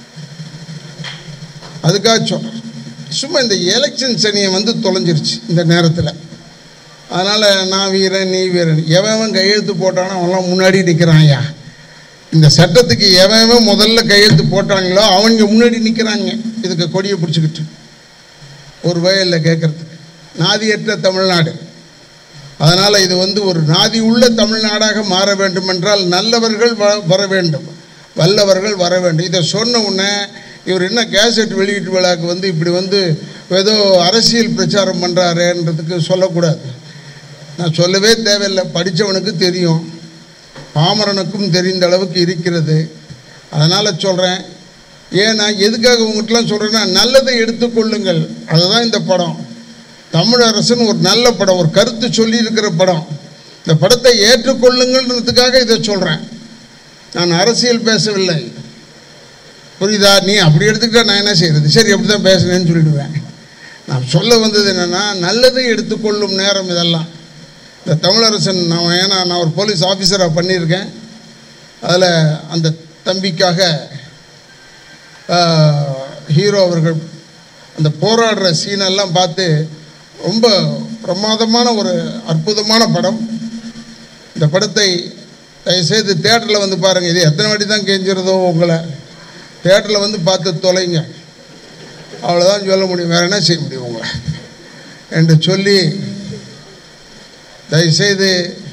அதுக்காக சொல்கிறேன் சும்மா இந்த எலெக்ஷன் சனியை வந்து தொலைஞ்சிருச்சு இந்த நேரத்தில் அதனால் நான் வீரன் நீ வீரன் எவன் கையெழுத்து போட்டானோ அவன்லாம் முன்னாடி நிற்கிறான் ஐயா இந்த சட்டத்துக்கு எவன் முதல்ல கையெழுத்து போட்டாங்களோ அவங்க முன்னாடி நிற்கிறாங்க இதுக்கு கொடியை பிடிச்சிக்கிட்டு ஒரு வயலில் கேட்குறதுக்கு நாதியற்ற தமிழ்நாடு அதனால் இது வந்து ஒரு நாதி உள்ள தமிழ்நாடாக மாற வேண்டுமென்றால் நல்லவர்கள் வ- வர வேண்டும் வல்லவர்கள் வர வேண்டும் இதை சொன்ன உடனே இவர் என்ன கேசட் வெளியீட்டு விழாக்கு வந்து இப்படி வந்து ஏதோ அரசியல் பிரச்சாரம் பண்ணுறாருன்றதுக்கு சொல்லக்கூடாது நான் சொல்லவே தேவையில்லை படித்தவனுக்கு தெரியும் பாமரனுக்கும் தெரிந்த அளவுக்கு இருக்கிறது அதனால் சொல்கிறேன் ஏன் நான் எதுக்காக உங்கள்கிட்டலாம் சொல்கிறேன்னா நல்லதை எடுத்துக்கொள்ளுங்கள் அதுதான் இந்த படம் தமிழரசன் ஒரு நல்ல படம் ஒரு கருத்து சொல்லி இருக்கிற படம் இந்த படத்தை ஏற்றுக்கொள்ளுங்கள்ன்றதுக்காக இதை சொல்கிறேன் நான் அரசியல் பேசவில்லை புரியுதா நீ அப்படி எடுத்துக்கிட்டா நான் என்ன செய்கிறது சரி அப்படி தான் பேசுனேன்னு சொல்லிடுவேன் நான் சொல்ல வந்தது என்னென்னா நல்லதை எடுத்துக்கொள்ளும் நேரம் இதெல்லாம் இந்த தமிழரசன் நான் ஏன்னா நான் ஒரு போலீஸ் ஆஃபீஸராக பண்ணியிருக்கேன் அதில் அந்த தம்பிக்காக ஆஹ், ஹீரோ அவர்கள் அந்த போராடுற சீனெல்லாம் பார்த்து ரொம்ப பிரமாதமான ஒரு அற்புதமான படம் இந்த படத்தை தயவுசெய்து தேட்டரில் வந்து பாருங்கள் இது எத்தனை வாட்டி தான் கெஞ்சிருதோ உங்களை தேட்டரில் வந்து பார்த்து தொலைங்க அவ்வளோதான் சொல்ல முடியும் வேறு என்ன செய்ய முடியும் உங்களை என்று சொல்லி தயவுசெய்து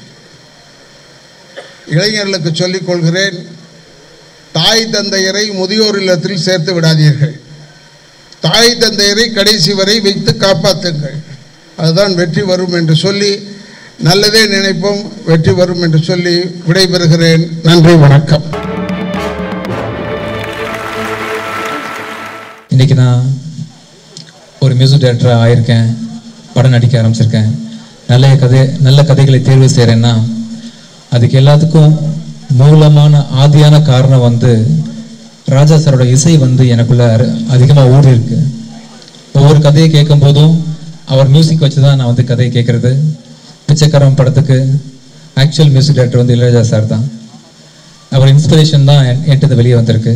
இளைஞர்களுக்கு சொல்லிக் கொள்கிறேன் தாய் தந்தையரை முதியோர் இல்லத்தில் சேர்த்து விடாதீர்கள் தாய் தந்தையரை கடைசி வரை வைத்து காப்பாற்றுங்கள் அதுதான் வெற்றி வரும் என்று சொல்லி நல்லதே நினைப்போம் வெற்றி வரும் என்று சொல்லி விடைபெறுகிறேன் நன்றி வணக்கம் இன்றைக்கி நான் ஒரு மியூசிக் டைரக்டராக ஆயிருக்கேன் படம் நடிக்க ஆரம்பிச்சிருக்கேன் நல்ல கதை நல்ல கதைகளை தேர்வு செய்கிறேன்னா அதுக்கு எல்லாத்துக்கும் மூலமான ஆதியான காரணம் வந்து ராஜா சாரோட இசை வந்து எனக்குள்ள அதிகமாக ஊறி இருக்கு ஒவ்வொரு கதையை கேட்கும் போதும் அவர் மியூசிக் வச்சு தான் நான் வந்து கதையை கேட்குறது பிச்சைக்காரன் படத்துக்கு ஆக்சுவல் மியூசிக் டைரக்டர் வந்து இளையராஜா சார் தான் அவர் இன்ஸ்பிரேஷன் தான் என்- என்கிட்ட வெளியே வந்திருக்கு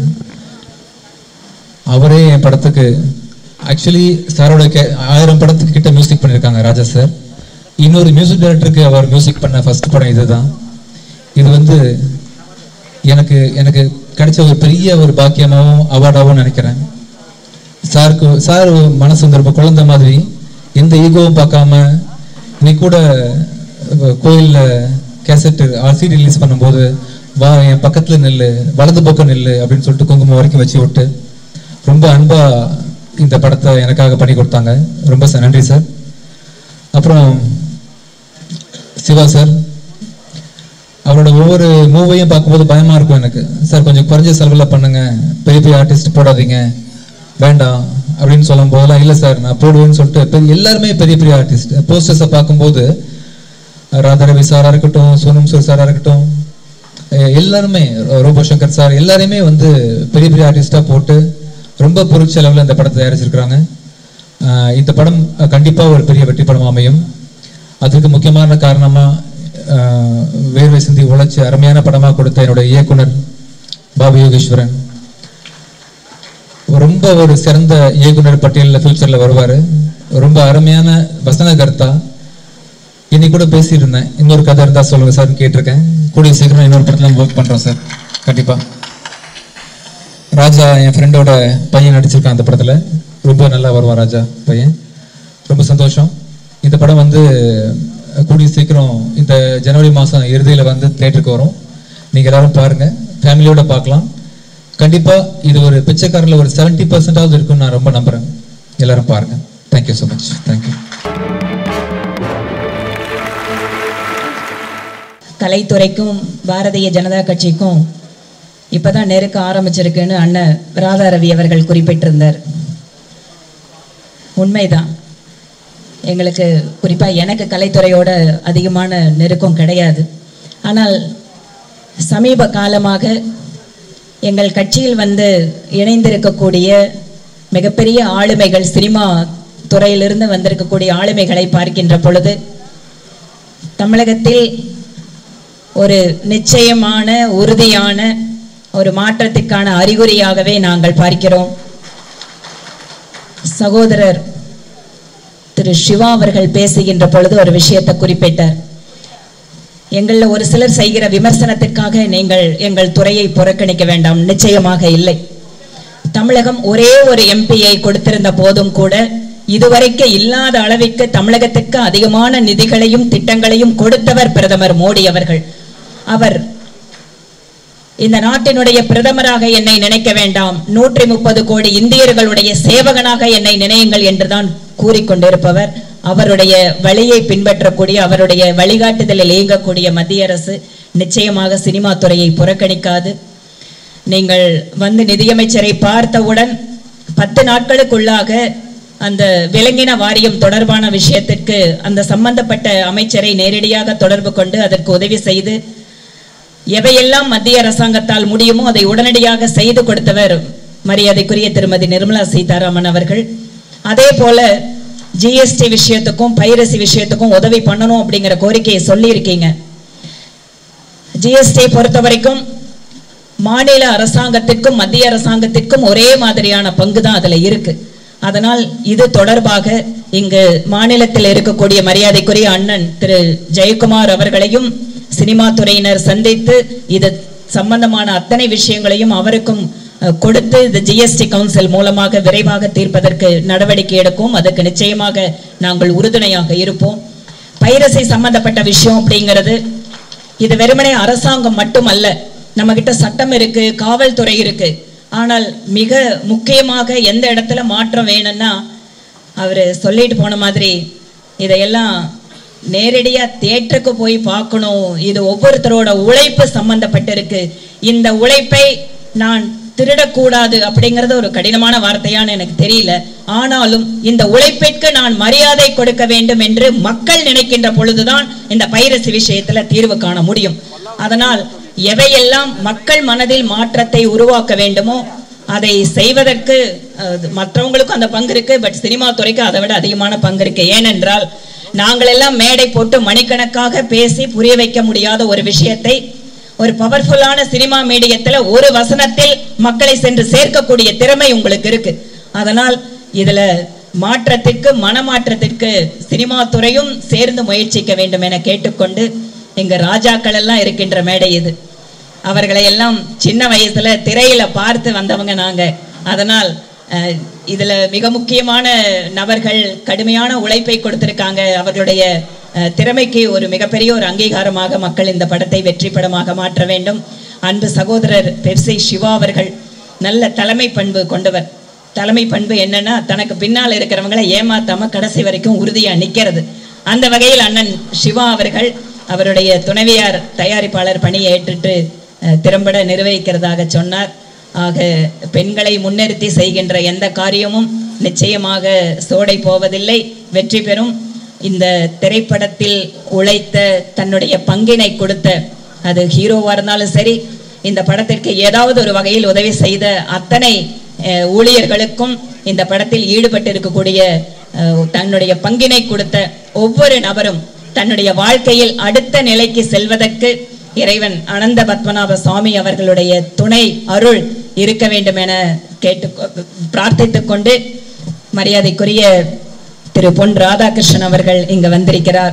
அவரே என் படத்துக்கு ஆக்சுவலி சாரோட கே ஆயிரம் படத்துக்கு கிட்ட மியூசிக் பண்ணியிருக்காங்க ராஜா சார் இன்னொரு மியூசிக் டைரக்டருக்கு அவர் மியூசிக் பண்ண ஃபர்ஸ்ட் படம் இதுதான் இது வந்து எனக்கு எனக்கு கிடைச்ச ஒரு பெரிய ஒரு பாக்கியமாகவும் அவார்டாகவும் நினைக்கிறேன் சாருக்கு சார் மனசு வந்து ரொம்ப குழந்தை மாதிரி எந்த ஈகோவும் பார்க்காம இன்னைக்கு கூட அஹ், கோயில்ல கேசட் ஆர்சி ரிலீஸ் பண்ணும்போது வா என் பக்கத்துல நில்லு வலது பக்கம் நில்லு அப்படின்னு சொல்லிட்டு குங்குமம் வரைக்கும் வச்சு விட்டு ரொம்ப அன்பா இந்த படத்தை எனக்காக பண்ணி கொடுத்தாங்க ரொம்ப ச- நன்றி சார் அப்புறம் சிவா சார் அவரோட ஒவ்வொரு மூவையும் பார்க்கும்போது பயமா இருக்கும் எனக்கு சார் கொஞ்சம் குறைஞ்ச செலவுல பண்ணுங்க பெரிய பெரிய ஆர்டிஸ்ட் போடாதீங்க வேண்டாம் அப்படின்னு சொல்லும் போதெல்லாம் இல்லை சார் நான் போடுவேன்னு சொல்லிட்டு பெரிய- எல்லாருமே பெரிய பெரிய ஆர்டிஸ்ட் போஸ்டர்ஸை பார்க்கும்போது ராதாரவி சாரா இருக்கட்டும் சோனம் சூர் சாரா இருக்கட்டும் அஹ் எல்லாருமே ரோபோ சங்கர் சார் எல்லாரையுமே வந்து பெரிய பெரிய ஆர்டிஸ்டா போட்டு ரொம்ப பொருட்செலவில் இந்த படத்தை தயாரிச்சிருக்கிறாங்க அஹ் இந்த படம் அஹ், கண்டிப்பா ஒரு பெரிய வெற்றி படம் அமையும் அதுக்கு முக்கியமான காரணமா அஹ், வேர்வை சிந்தி உழைச்சி அருமையான படமா கொடுத்த என்னோட இயக்குனர் பாபு யோகேஸ்வரன் ரொம்ப ஒரு சிறந்த இயக்குனர் பட்டியலில் ஃபியூச்சரில் வருவார் ரொம்ப அருமையான வசனகர்த்தா இன்னைக்கு கூட பேசியிருந்தேன் இன்னொரு கதை இருந்தா சொல்லுங்க சார் கேட்டிருக்கேன் கூடிய சீக்கிரம் இன்னொரு படத்துல ஒர்க் பண்றோம் சார் கண்டிப்பா ராஜா என் ஃப்ரெண்டோட பையன் நடிச்சிருக்கான் அந்த படத்துல ரொம்ப நல்லா வருவான் ராஜா பையன் ரொம்ப சந்தோஷம் இந்த படம் வந்து அஹ், கூடிய சீக்கிரம் இந்த ஜனவரி மாசம் இறுதியில வந்து தேட்டருக்கு வரும் நீங்க எல்லாரும் பாருங்க ஃபேமிலியோட பார்க்கலாம் கண்டிப்பா இது ஒரு பிச்சைக்காரில் ஒரு செவன்டி பர்சன்டாவது இருக்கும்னு நான் ரொம்ப நம்புறேன் எல்லாரும் பாருங்க தேங்க்யூ ஸோ மச் தேங்க்யூ கலைத்துறைக்கும் பாரதிய ஜனதா கட்சிக்கும் இப்பதான் நெருக்க ஆரம்பிச்சிருக்குன்னு அண்ணன் ராதா ரவி அவர்கள் குறிப்பிட்டிருந்தார் உண்மைதான் எங்களுக்கு குறிப்பாக எனக்கு கலைத்துறையோட அதிகமான நெருக்கம் கிடையாது ஆனால் சமீப காலமாக எங்கள் கட்சியில் வந்து இணைந்திருக்கக்கூடிய மிகப்பெரிய ஆளுமைகள் சினிமா துறையிலிருந்து வந்திருக்கக்கூடிய ஆளுமைகளை பார்க்கின்ற பொழுது தமிழகத்தில் ஒரு நிச்சயமான உறுதியான ஒரு மாற்றத்திற்கான அறிகுறியாகவே நாங்கள் பார்க்கிறோம் சகோதரர் திரு சிவா அவர்கள் பேசுகின்ற பொழுது ஒரு விஷயத்தை குறிப்பிட்டார் எங்களில் ஒரு சிலர் செய்கிற விமர்சனத்திற்காக நீங்கள் எங்கள் துறையை புறக்கணிக்க வேண்டாம் நிச்சயமாக இல்லை தமிழகம் ஒரே ஒரு எம்பியை கொடுத்திருந்த போதும் கூட இதுவரைக்கும் இல்லாத அளவிற்கு தமிழகத்துக்கு அதிகமான நிதிகளையும் திட்டங்களையும் கொடுத்தவர் பிரதமர் மோடி அவர்கள் அவர் இந்த நாட்டினுடைய பிரதமராக என்னை நினைக்க வேண்டாம் நூற்றி முப்பது கோடி இந்தியர்களுடைய சேவகனாக என்னை நினையுங்கள் என்றுதான் கூறிக்கொண்டிருப்பவர் அவருடைய வழியை பின்பற்றக்கூடிய அவருடைய வழிகாட்டுதலில் இயங்கக்கூடிய மத்திய அரசு நிச்சயமாக சினிமா துறையை புறக்கணிக்காது நீங்கள் வந்து நிதியமைச்சரை பார்த்தவுடன் பத்து நாட்களுக்குள்ளாக அந்த விலங்கின வாரியம் தொடர்பான விஷயத்திற்கு அந்த சம்பந்தப்பட்ட அமைச்சரை நேரடியாக தொடர்பு கொண்டு அதற்கு உதவி செய்து எவையெல்லாம் மத்திய அரசாங்கத்தால் முடியுமோ அதை உடனடியாக செய்து கொடுத்தவர் மரியாதைக்குரிய திருமதி நிர்மலா சீதாராமன் அவர்கள் அதே போல ஜிஎஸ்டி விஷயத்துக்கும் பைரசி விஷயத்துக்கும் உதவி பண்ணணும் அப்படிங்கிற கோரிக்கையை சொல்லியிருக்கீங்க ஜிஎஸ்டி பொறுத்த வரைக்கும் மாநில அரசாங்கத்திற்கும் மத்திய அரசாங்கத்திற்கும் ஒரே மாதிரியான பங்கு தான் அதுல இருக்கு அதனால் இது தொடர்பாக இங்கு மாநிலத்தில் இருக்கக்கூடிய மரியாதைக்குரிய அண்ணன் திரு ஜெயக்குமார் அவர்களையும் சினிமா துறையினர் சந்தித்து இது சம்பந்தமான அத்தனை விஷயங்களையும் அவருக்கும் அஹ், கொடுத்து இந்த ஜிஎஸ்டி கவுன்சில் மூலமாக விரைவாக தீர்ப்பதற்கு நடவடிக்கை எடுக்கும் அதுக்கு நிச்சயமாக நாங்கள் உறுதுணையாக இருப்போம் பைரசி சம்பந்தப்பட்ட விஷயம் அப்படிங்கிறது இது வெறுமனே அரசாங்கம் மட்டுமல்ல நம்ம கிட்ட சட்டம் இருக்கு காவல்துறை இருக்கு ஆனால் மிக முக்கியமாக எந்த இடத்துல மாற்றம் வேணும்னா அவர் சொல்லிட்டு போன மாதிரி இதையெல்லாம் நேரடியா தேட்டருக்கு போய் பார்க்கணும் இது ஒவ்வொருத்தரோட உழைப்பு சம்பந்தப்பட்டிருக்கு இந்த உழைப்பை நான் திருடக்கூடாது அப்படிங்கிறது ஒரு கடினமான வார்த்தையான்னு எனக்கு தெரியல ஆனாலும் இந்த உழைப்பிற்கு நான் மரியாதை கொடுக்க வேண்டும் என்று மக்கள் நினைக்கின்ற பொழுதுதான் இந்த பைரசி விஷயத்துல தீர்வு காண முடியும் அதனால் எவையெல்லாம் மக்கள் மனதில் மாற்றத்தை உருவாக்க வேண்டுமோ அதை செய்வதற்கு அஹ், மற்றவங்களுக்கும் அந்த பங்கு இருக்கு பட் சினிமா துறைக்கு அதை விட அதிகமான பங்கு இருக்கு ஏனென்றால் நாங்கள் எல்லாம் மேடை போட்டு மணிக்கணக்காக பேசி புரிய வைக்க முடியாத ஒரு விஷயத்தை ஒரு பவர்ஃபுல்லான சினிமா மீடியத்துல ஒரு வசனத்தில் மக்களை சென்று சேர்க்கக்கூடிய திறமை உங்களுக்கு இருக்கு அதனால் இதுல மாற்றத்திற்கு மனமாற்றத்திற்கு சினிமா துறையும் சேர்ந்து முயற்சிக்க வேண்டும் என கேட்டுக்கொண்டு எங்க ராஜாக்கள் எல்லாம் இருக்கின்ற மேடை இது அவர்களை எல்லாம் சின்ன வயசுல திரையில பார்த்து வந்தவங்க நாங்க அதனால் அஹ், இதுல மிக முக்கியமான நபர்கள் கடுமையான உழைப்பை கொடுத்திருக்காங்க அவர்களுடைய அஹ், திறமைக்கு ஒரு மிகப்பெரிய ஒரு அங்கீகாரமாக மக்கள் இந்த படத்தை வெற்றி படமாக மாற்ற வேண்டும் அன்பு சகோதரர் பெப்சி சிவா அவர்கள் நல்ல தலைமை பண்பு கொண்டவர் தலைமை பண்பு என்னன்னா தனக்கு பின்னால் இருக்கிறவங்களை ஏமாத்தாம கடைசி வரைக்கும் உறுதியா நிக்கிறது அந்த வகையில் அண்ணன் சிவா அவர்கள் அவருடைய துணைவியார் தயாரிப்பாளர் பணியை ஏற்றுட்டு அஹ், திறம்பட நிர்வகிக்கிறதாக சொன்னார் ஆக பெண்களை முன்னிறுத்தி செய்கின்ற எந்த காரியமும் நிச்சயமாக சோடை போவதில்லை வெற்றி பெறும் இந்த திரைப்படத்தில் உழைத்த தன்னுடைய பங்கினை கொடுத்த அது ஹீரோவா இருந்தாலும் சரி இந்த படத்திற்கு ஏதாவது ஒரு வகையில் உதவி செய்த அத்தனை அஹ், ஊழியர்களுக்கும் இந்த படத்தில் ஈடுபட்டு இருக்கக்கூடிய அஹ், தன்னுடைய பங்கினை கொடுத்த ஒவ்வொரு நபரும் தன்னுடைய வாழ்க்கையில் அடுத்த நிலைக்கு செல்வதற்கு இறைவன் அனந்த பத்மநாப சுவாமி அவர்களுடைய துணை அருள் இருக்க வேண்டும் என கேட்டு பிரார்த்தித்துக் கொண்டு மரியாதைக்குரிய திரு பொன் ராதாகிருஷ்ணன் அவர்கள் இங்க வந்திருக்கிறார்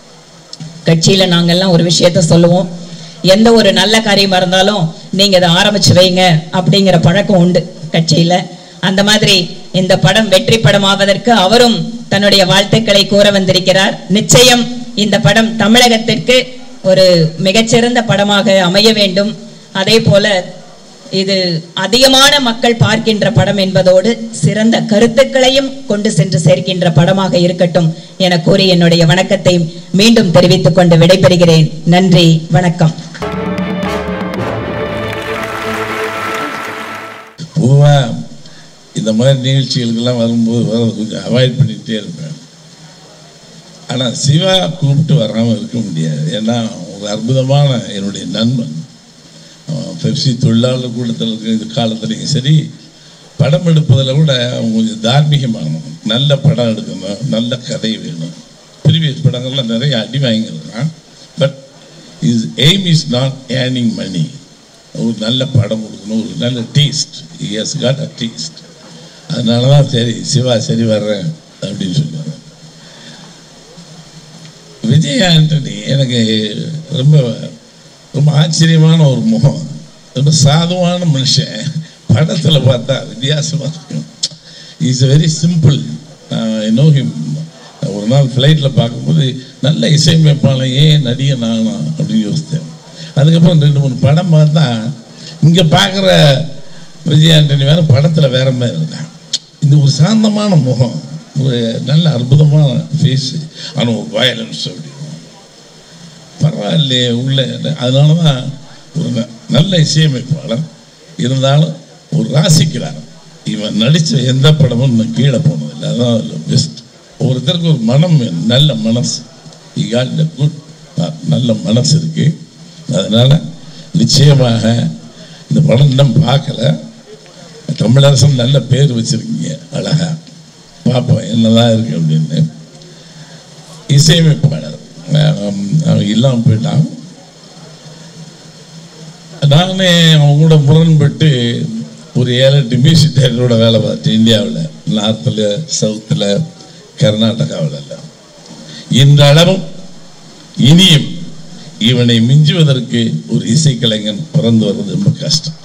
கட்சியில நாங்கெல்லாம் ஒரு விஷயத்த சொல்லுவோம் எந்த ஒரு நல்ல காரியமா இருந்தாலும் நீங்க இதை ஆரம்பிச்சு வைங்க அப்படிங்கிற பழக்கம் உண்டு கட்சியில அந்த மாதிரி இந்த படம் வெற்றி படமாவதற்கு அவரும் தன்னுடைய வாழ்த்துக்களை கூற வந்திருக்கிறார் நிச்சயம் இந்த படம் தமிழகத்திற்கு ஒரு மிகச்சிறந்த படமாக அமைய வேண்டும் அதே போல இது அதிகமான மக்கள் பார்க்கின்ற படம் என்பதோடு சிறந்த கருத்துக்களையும் கொண்டு சென்று சேர்க்கின்ற படமாக இருக்கட்டும் என கூறி என்னுடைய வணக்கத்தை மீண்டும் தெரிவித்துக் கொண்டு விடைபெறுகிறேன் நன்றி வணக்கம் பொதுவாக இந்த மாதிரி நிகழ்ச்சிகளுக்கெல்லாம் வரும்போது வர கொஞ்சம் அவாய்ட் பண்ணிகிட்டே இருப்பேன் ஆனால் சிவா கூப்பிட்டு வராமல் இருக்க முடியாது ஏன்னா ஒரு அற்புதமான என்னுடைய நண்பன் அவன் பெப்சி தொழிலாளர் கூடத்தில் இருக்கிற இந்த காலத்துலையும் சரி படம் எடுப்பதில் கூட அவன் கொஞ்சம் தார்மீகமாகணும் நல்ல படம் எடுக்கணும் நல்ல கதை வேணும் ப்ரீவியஸ் படங்கள்லாம் நிறைய அடி வாங்கியிருக்கான் but is aim is not earning money ஒரு நல்ல படம் கொடுக்கணும் ஒரு நல்ல taste is got a taste அதனால தான் சரி சிவா சரி வர்றேன் அப்படின்னு சொல்லுவாங்க விஜய் ஆண்டனி எனக்கு ரொம்ப ரொம்ப ஆச்சரியமான ஒரு முகம் ரொம்ப சாதுவான மனுஷன் படத்தில் பார்த்தா வித்தியாசமாக இருக்கும் is very simple know him ஒரு நாள் ஃப்ளைட்டில் பார்க்கும்போது நல்ல இசையமைப்பாளன் ஏன் நடிகன் ஆகலாம் அப்படின்னு யோசித்தேன் அதுக்கப்புறம் ரெண்டு மூணு படம் பார்த்தா இங்கே பார்க்குற விஜய் ஆண்டனி வேற படத்தில் வேற மாதிரி இருந்தான் இந்த ஒரு சாந்தமான முகம் ஒரு நல்ல அற்புதமான ஃபேஸ் ஆனால் ஒரு வயலன்ஸ் அப்படின்னு பரவாயில்லையே உள்ள அதனால தான் ஒரு ந- நல்ல இசையமைப்பாளர் இருந்தாலும் ஒரு ராசிக்கிறார் இவன் நடித்த எந்த படமும் இன்னும் கீழே போனதில்லை அதான் பெஸ்ட் ஒருத்தருக்கு ஒரு மனம் வேணும், நல்ல மனசு ஈ காட் குட் நல்ல மனசு இருக்கு அதனால நிச்சயமாக இந்த படம் இன்னும் பார்க்கல தமிழரசன் நல்ல பேர் வச்சிருக்கீங்க அழகா பார்ப்போம் என்னதான் இருக்கு அப்படின்னு இசையமைப்பாளர் ஆம், அவன் இல்லாமல் போயிட்டான் நானே அவங்க கூட முரண்பட்டு ஒரு ஏழு எட்டு மியூசிக் டைரக்டரோட வேலை பார்த்தேன் இந்தியாவில் நார்த்தில் சவுத்தில் கர்நாடகாவில் எல்லாம் இன்றளவும் இனியும் இவனை மிஞ்சுவதற்கு ஒரு இசைக்கலைஞன் பிறந்து வர்றது ரொம்ப கஷ்டம்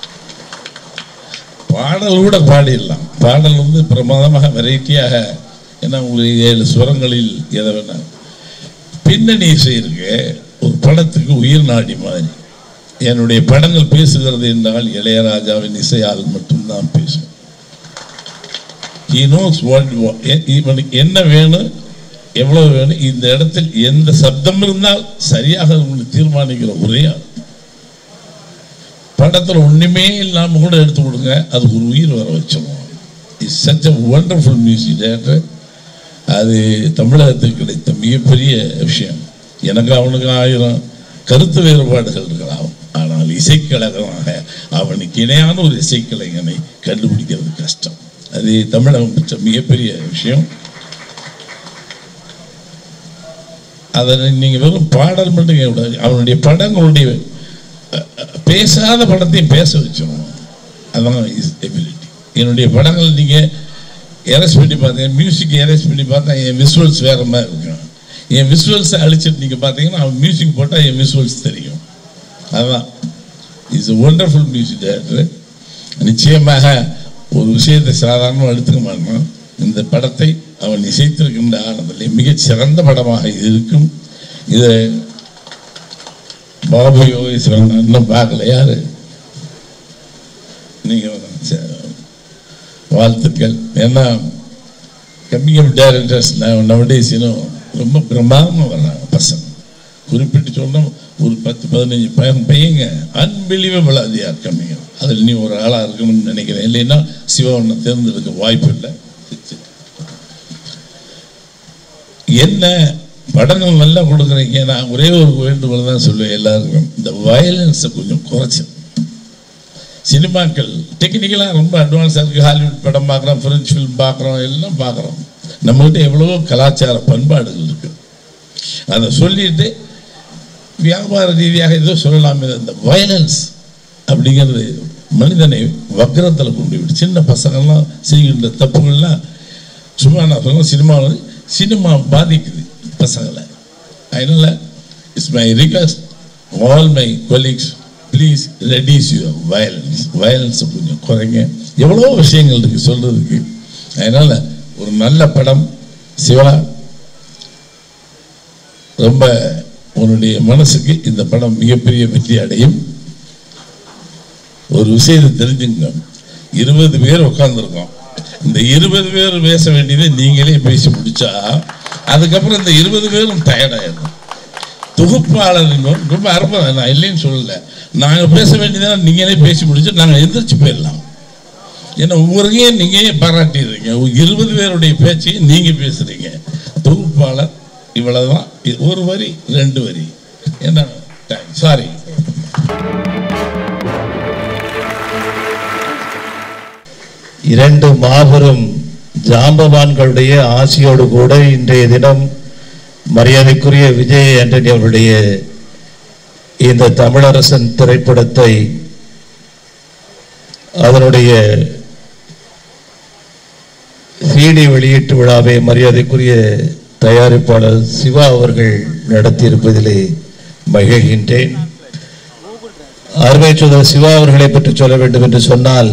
பாடல் கூட பாடிடலாம் பாடல் வந்து பிரமாதமாக வெரைட்டியாக ஏன்னா உங்களுக்கு ஏழு சுரங்களில் எதை வேணால் பின்னணி இசை இருக்கு ஒரு படத்துக்கு உயிர் நாடி மாதிரி என்னுடைய படங்கள் பேசுகிறது என்றால் இளையராஜாவின் இசையால் மட்டும்தான் பேசும் he knows what இவனுக்கு என்ன வேணும் எவ்வளவு வேணும் இந்த இடத்தில் எந்த சப்தம் இருந்தால் சரியாக உங்களுக்கு தீர்மானிக்கிற ஒரே ஆள் படத்தில் ஒண்ணுமே இல்லாம கூட எடுத்து கொடுங்க அது ஒரு உயிர் வர வச்சிருவோம் it's such a wonderful music director அது தமிழகத்துக்கு கிடைத்த மிகப்பெரிய விஷயம் எனக்கு அவனுக்கு ஆயிரம் கருத்து வேறுபாடுகள் இருக்கலாம் ஆனால் இசைக்கழகமாக அவனுக்கு இணையான ஒரு இசைக்கலைஞனை கண்டுபிடிக்கிறது கஷ்டம் அது தமிழகம் பெற்ற மிகப்பெரிய விஷயம் அதை நீங்கள் வெறும் பாடல் மட்டும் கேட்கக்கூடாது அவனுடைய படங்களுடைய அஹ், அஹ், பேசாத படத்தையும் பேச வச்சிருவோம் அதான் இஸ் எபிலிட்டி என்னுடைய படங்கள் நீங்கள் எரேஸ் பண்ணி பார்த்தீங்க மியூசிக் எரேஸ் பண்ணி பார்த்தா என் விசுவல்ஸ் வேற மாதிரி இருக்கும் என் விசுவல்ஸை அழிச்சிட்டு நீங்கள் பார்த்தீங்கன்னா அவன் மியூசிக் போட்டால் என் விசுவல்ஸ் தெரியும் அதுதான் இஸ் ஒண்டர்ஃபுல் மியூசிக் டைரக்டர் நிச்சயமாக ஒரு விஷயத்தை சாதாரணமாக எடுத்துக்க மாட்டான் இந்த படத்தை அவன் இசைத்திருக்கின்ற ஆனதில் மிகச் சிறந்த படமாக இது இருக்கும் இதை பாபு யோகேஸ்வரன் இன்னும் பார்க்கல யாரு நீங்கள் வாழ்த்துக்கள் ஏன்னா கம்மிங் ஆஃப் டேரக்டர்ஸ் நவடேஸ் இன்னும் ரொம்ப பிரமாதமாக வர்றாங்க பசங்க குறிப்பிட்டு சொன்னால் ஒரு பத்து பதினஞ்சு பையன் பையங்க அன்பிலீவபிள் அது யார் கம்மிங்க அதில் நீ ஒரு ஆளாக இருக்கணும்னு நினைக்கிறேன் இல்லைன்னா சிவாவனை தேர்ந்தெடுக்க வாய்ப்பு இல்லை என்ன படங்கள் நல்லா கொடுக்குறீங்க நான் ஒரே ஒரு வேண்டுகோள் தான் சொல்லுவேன் எல்லாருக்கும் இந்த வயலன்ஸை கொஞ்சம் குறைச்சி சினிமாக்கள் டெக்னிக்கலாக ரொம்ப அட்வான்ஸாக இருக்குது ஹாலிவுட் படம் பார்க்குறோம் ஃப்ரெஞ்ச் ஃபிலிம் பார்க்குறோம் எல்லாம் பார்க்குறோம் நம்மகிட்ட எவ்வளவோ கலாச்சார பண்பாடுகள் இருக்குது அதை சொல்லிட்டு வியாபார ரீதியாக ஏதோ சொல்லலாமே இந்த வயலன்ஸ் அப்படிங்கிறது மனிதனை வக்கரத்தில் கொண்டு விட்டு சின்ன பசங்கள்லாம் செய்கின்ற தப்புகள்லாம் சும்மா நான் சொல்ல சினிமாவில் சினிமா பாதிக்குது பசங்களை அதனால் it's my request all my colleagues please reduce your violence வயலன்ஸை கொஞ்சம் குறைங்க எவ்வளோ விஷயங்கள் இருக்குது சொல்கிறதுக்கு அதனால் ஒரு நல்ல படம் சிவா ரொம்ப உன்னுடைய மனசுக்கு இந்த படம் மிகப்பெரிய வெற்றி அடையும் ஒரு விஷயத்தை தெரிஞ்சுங்க இருபது பேர் உட்காந்துருக்கோம் இந்த இருபது பேர் பேச வேண்டியதை நீங்களே பேசி முடிச்சா அதுக்கப்புறம் இந்த இருபது பேரும் டயர்டாயிடும் தொகுப்பாளர் ரொம்ப அற்புதம் நான் இல்லைன்னு சொல்லல நாங்கள் பேச வேண்டியதை நீங்களே பேசி முடிச்சு நாங்கள் எந்திரிச்சு போயிடலாம் ஏன்னா ஒவ்வொருக்கையும் நீங்களே பாராட்டிடுறீங்க இருபது பேருடைய பேச்சையும் நீங்கள் பேசுறீங்க தொகுப்பாளர் இவ்வளவுதான் இது ஒரு வரி ரெண்டு வரி என்ன சாரி இரண்டு மாபெரும் ஜாம்பவான்களுடைய ஆசியோடு கூட இன்றைய தினம் மரியாதைக்குரிய விஜய் ஆண்டனி அவருடைய இந்த தமிழரசன் திரைப்படத்தை அதனுடைய சிடி வெளியீட்டு விழாவை மரியாதைக்குரிய தயாரிப்பாளர் சிவா அவர்கள் நடத்தியிருப்பதிலே மகிழ்கின்றேன் அருமை சோதர் சிவா அவர்களை பற்றி சொல்ல வேண்டும் என்று சொன்னால்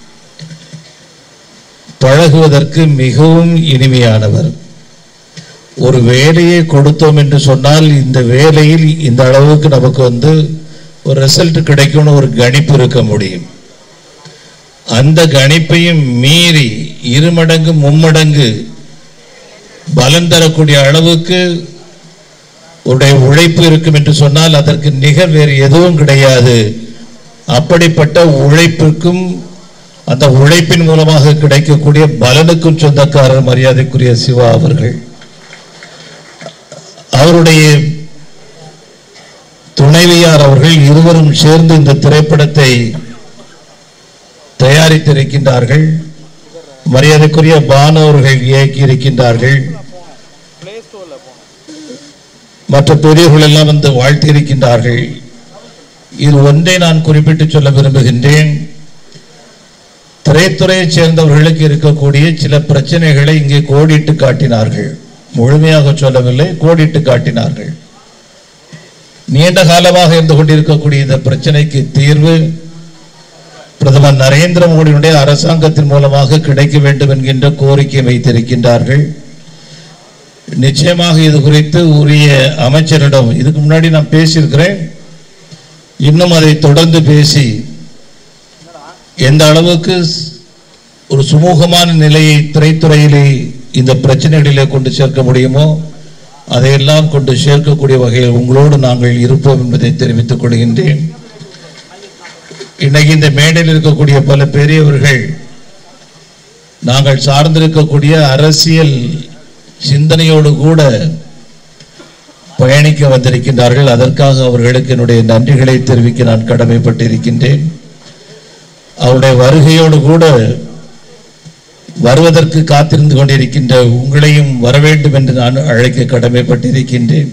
பழகுவதற்கு மிகவும் இனிமையானவர் ஒரு வேலையை கொடுத்தோம் என்று சொன்னால் இந்த வேலையில் இந்த அளவுக்கு நமக்கு வந்து ஒரு ரிசல்ட் கிடைக்கும்னு ஒரு கணிப்பு இருக்க முடியும் அந்த கணிப்பையும் மீறி இருமடங்கு மும்மடங்கு பலன் தரக்கூடிய அளவுக்கு உடைய உழைப்பு இருக்கும் என்று சொன்னால் அதற்கு நிகர் வேறு எதுவும் கிடையாது அப்படிப்பட்ட உழைப்பிற்கும் அந்த உழைப்பின் மூலமாக கிடைக்கக்கூடிய பலனுக்கும் சொந்தக்காரர் மரியாதைக்குரிய சிவா அவர்கள் அவருடைய துணைவியார் அவர்கள் இருவரும் சேர்ந்து இந்த திரைப்படத்தை தயாரித்திருக்கின்றார்கள் மரியாதைக்குரிய பானு அவர்கள் இயக்கி இருக்கின்றார்கள் மற்ற பெரியவர்கள் எல்லாம் வந்து வாழ்த்தி இருக்கின்றார்கள் இது ஒன்றை நான் குறிப்பிட்டு சொல்ல விரும்புகின்றேன் திரைத்துறையைச் சேர்ந்தவர்களுக்கு இருக்கக்கூடிய சில பிரச்சனைகளை இங்கே கோடிட்டு காட்டினார்கள் முழுமையாக சொல்லவில்லை கோடிட்டு காட்டினார்கள் நீண்ட காலமாக இருந்து கொண்டிருக்கக்கூடிய இந்த பிரச்சனைக்கு தீர்வு பிரதமர் நரேந்திர மோடியுடைய அரசாங்கத்தின் மூலமாக கிடைக்க வேண்டும் என்கின்ற கோரிக்கை வைத்திருக்கின்றார்கள் நிச்சயமாக இது குறித்து உரிய அமைச்சரிடம் இதுக்கு முன்னாடி நான் பேசியிருக்கிறேன் இன்னும் அதை தொடர்ந்து பேசி எந்த அளவுக்கு ஒரு சுமூகமான நிலையை திரைத்துறையிலே இந்த பிரச்சனைகளிலே கொண்டு சேர்க்க முடியுமோ அதையெல்லாம் கொண்டு சேர்க்கக்கூடிய வகையில் உங்களோடு நாங்கள் இருப்போம் என்பதை தெரிவித்துக் கொள்கின்றேன் இன்னைக்கு இந்த மேடையில் இருக்கக்கூடிய பல பெரியவர்கள் நாங்கள் சார்ந்திருக்கக்கூடிய அரசியல் சிந்தனையோடு கூட பயணிக்க வந்திருக்கின்றார்கள் அதற்காக அவர்களுக்கு என்னுடைய நன்றிகளை தெரிவிக்க நான் கடமைப்பட்டிருக்கின்றேன் அவருடைய வருகையோடு கூட வருவதற்கு காத்திருந்து கொண்டிருக்கின்ற உங்களையும் வர வேண்டும் என்று நான் அழைக்க கடமைப்பட்டிருக்கின்றேன்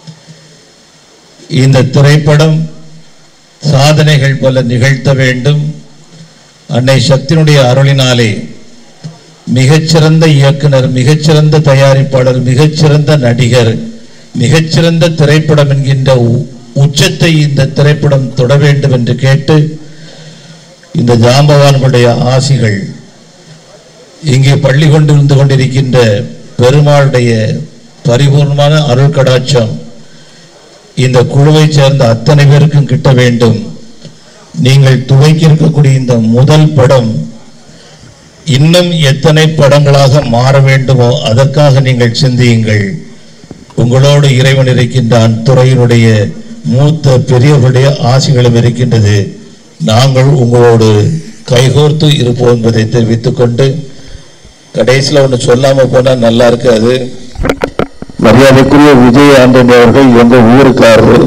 இந்த திரைப்படம் சாதனைகள் பல நிகழ்த்த வேண்டும் அன்னை சக்தியினுடைய அருளினாலே மிகச்சிறந்த இயக்குனர் மிகச்சிறந்த தயாரிப்பாளர் மிகச்சிறந்த நடிகர் மிகச்சிறந்த திரைப்படம் என்கின்ற உ- உச்சத்தை இந்த திரைப்படம் தொட வேண்டும் என்று கேட்டு இந்த ஜாம்பவான்களுடைய ஆசிகள் இங்கே பள்ளி கொண்டிருந்து கொண்டிருக்கின்ற பெருமாளுடைய பரிபூர்ணமான அருள் கடாட்சம் இந்த குழுவைச் சேர்ந்த அத்தனை பேருக்கும் கிட்ட வேண்டும் நீங்கள் துவக்கி இருக்கக்கூடிய இந்த முதல் படம் இன்னும் எத்தனை படங்களாக மாற வேண்டுமோ அதற்காக நீங்கள் சிந்தியுங்கள் உங்களோடு இறைவன் இருக்கின்றான் துறையினுடைய மூத்த பெரியவர்களுடைய ஆசைகளும் இருக்கின்றது நாங்கள் உங்களோடு கைகோர்த்து இருப்போம் என்பதை தெரிவித்துக் கொண்டு கடைசியில் ஒன்று சொல்லாம போனா நல்லா இருக்காது மரியாதைக்குரிய விஜய் ஆண்டனி அவர்கள் எங்க ஊருக்காரரு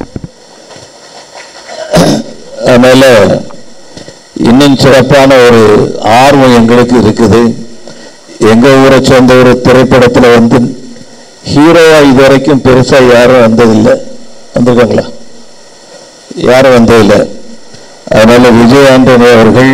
அதனால இன்னும் சிறப்பான ஒரு ஆர்வம் எங்களுக்கு இருக்குது எங்க ஊரை சேர்ந்த ஒரு திரைப்படத்துல வந்து ஹீரோவா இதுவரைக்கும் பெருசா யாரும் வந்ததில்லை வந்திருக்காங்களா யாரும் வந்ததில்லை அதனால விஜய் ஆண்டனி அவர்கள்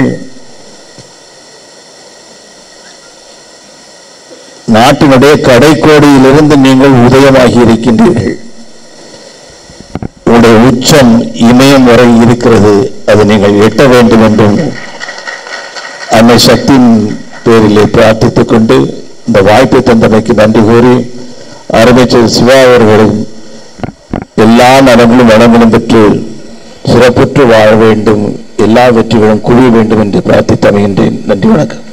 நாட்டினுடைய கடைக்கோடியிலிருந்து நீங்கள் உதயமாகி இருக்கின்றீர்கள் உங்களுடைய உச்சம் இமயம் வரை இருக்கிறது அதை நீங்கள் எட்ட வேண்டும் என்றும் அன்னை சக்தியின் பேரிலே பிரார்த்தித்துக் கொண்டு இந்த வாய்ப்பை தந்தமைக்கு நன்றி கூறி அருமைச்சர் சிவா அவர்களும் எல்லா நலங்களும் வளங்களும் பெற்று சிறப்புற்று வாழ வேண்டும் எல்லா வெற்றிகளும் குவிய வேண்டும் என்று பிரார்த்தித்து அமைகின்றேன் நன்றி வணக்கம்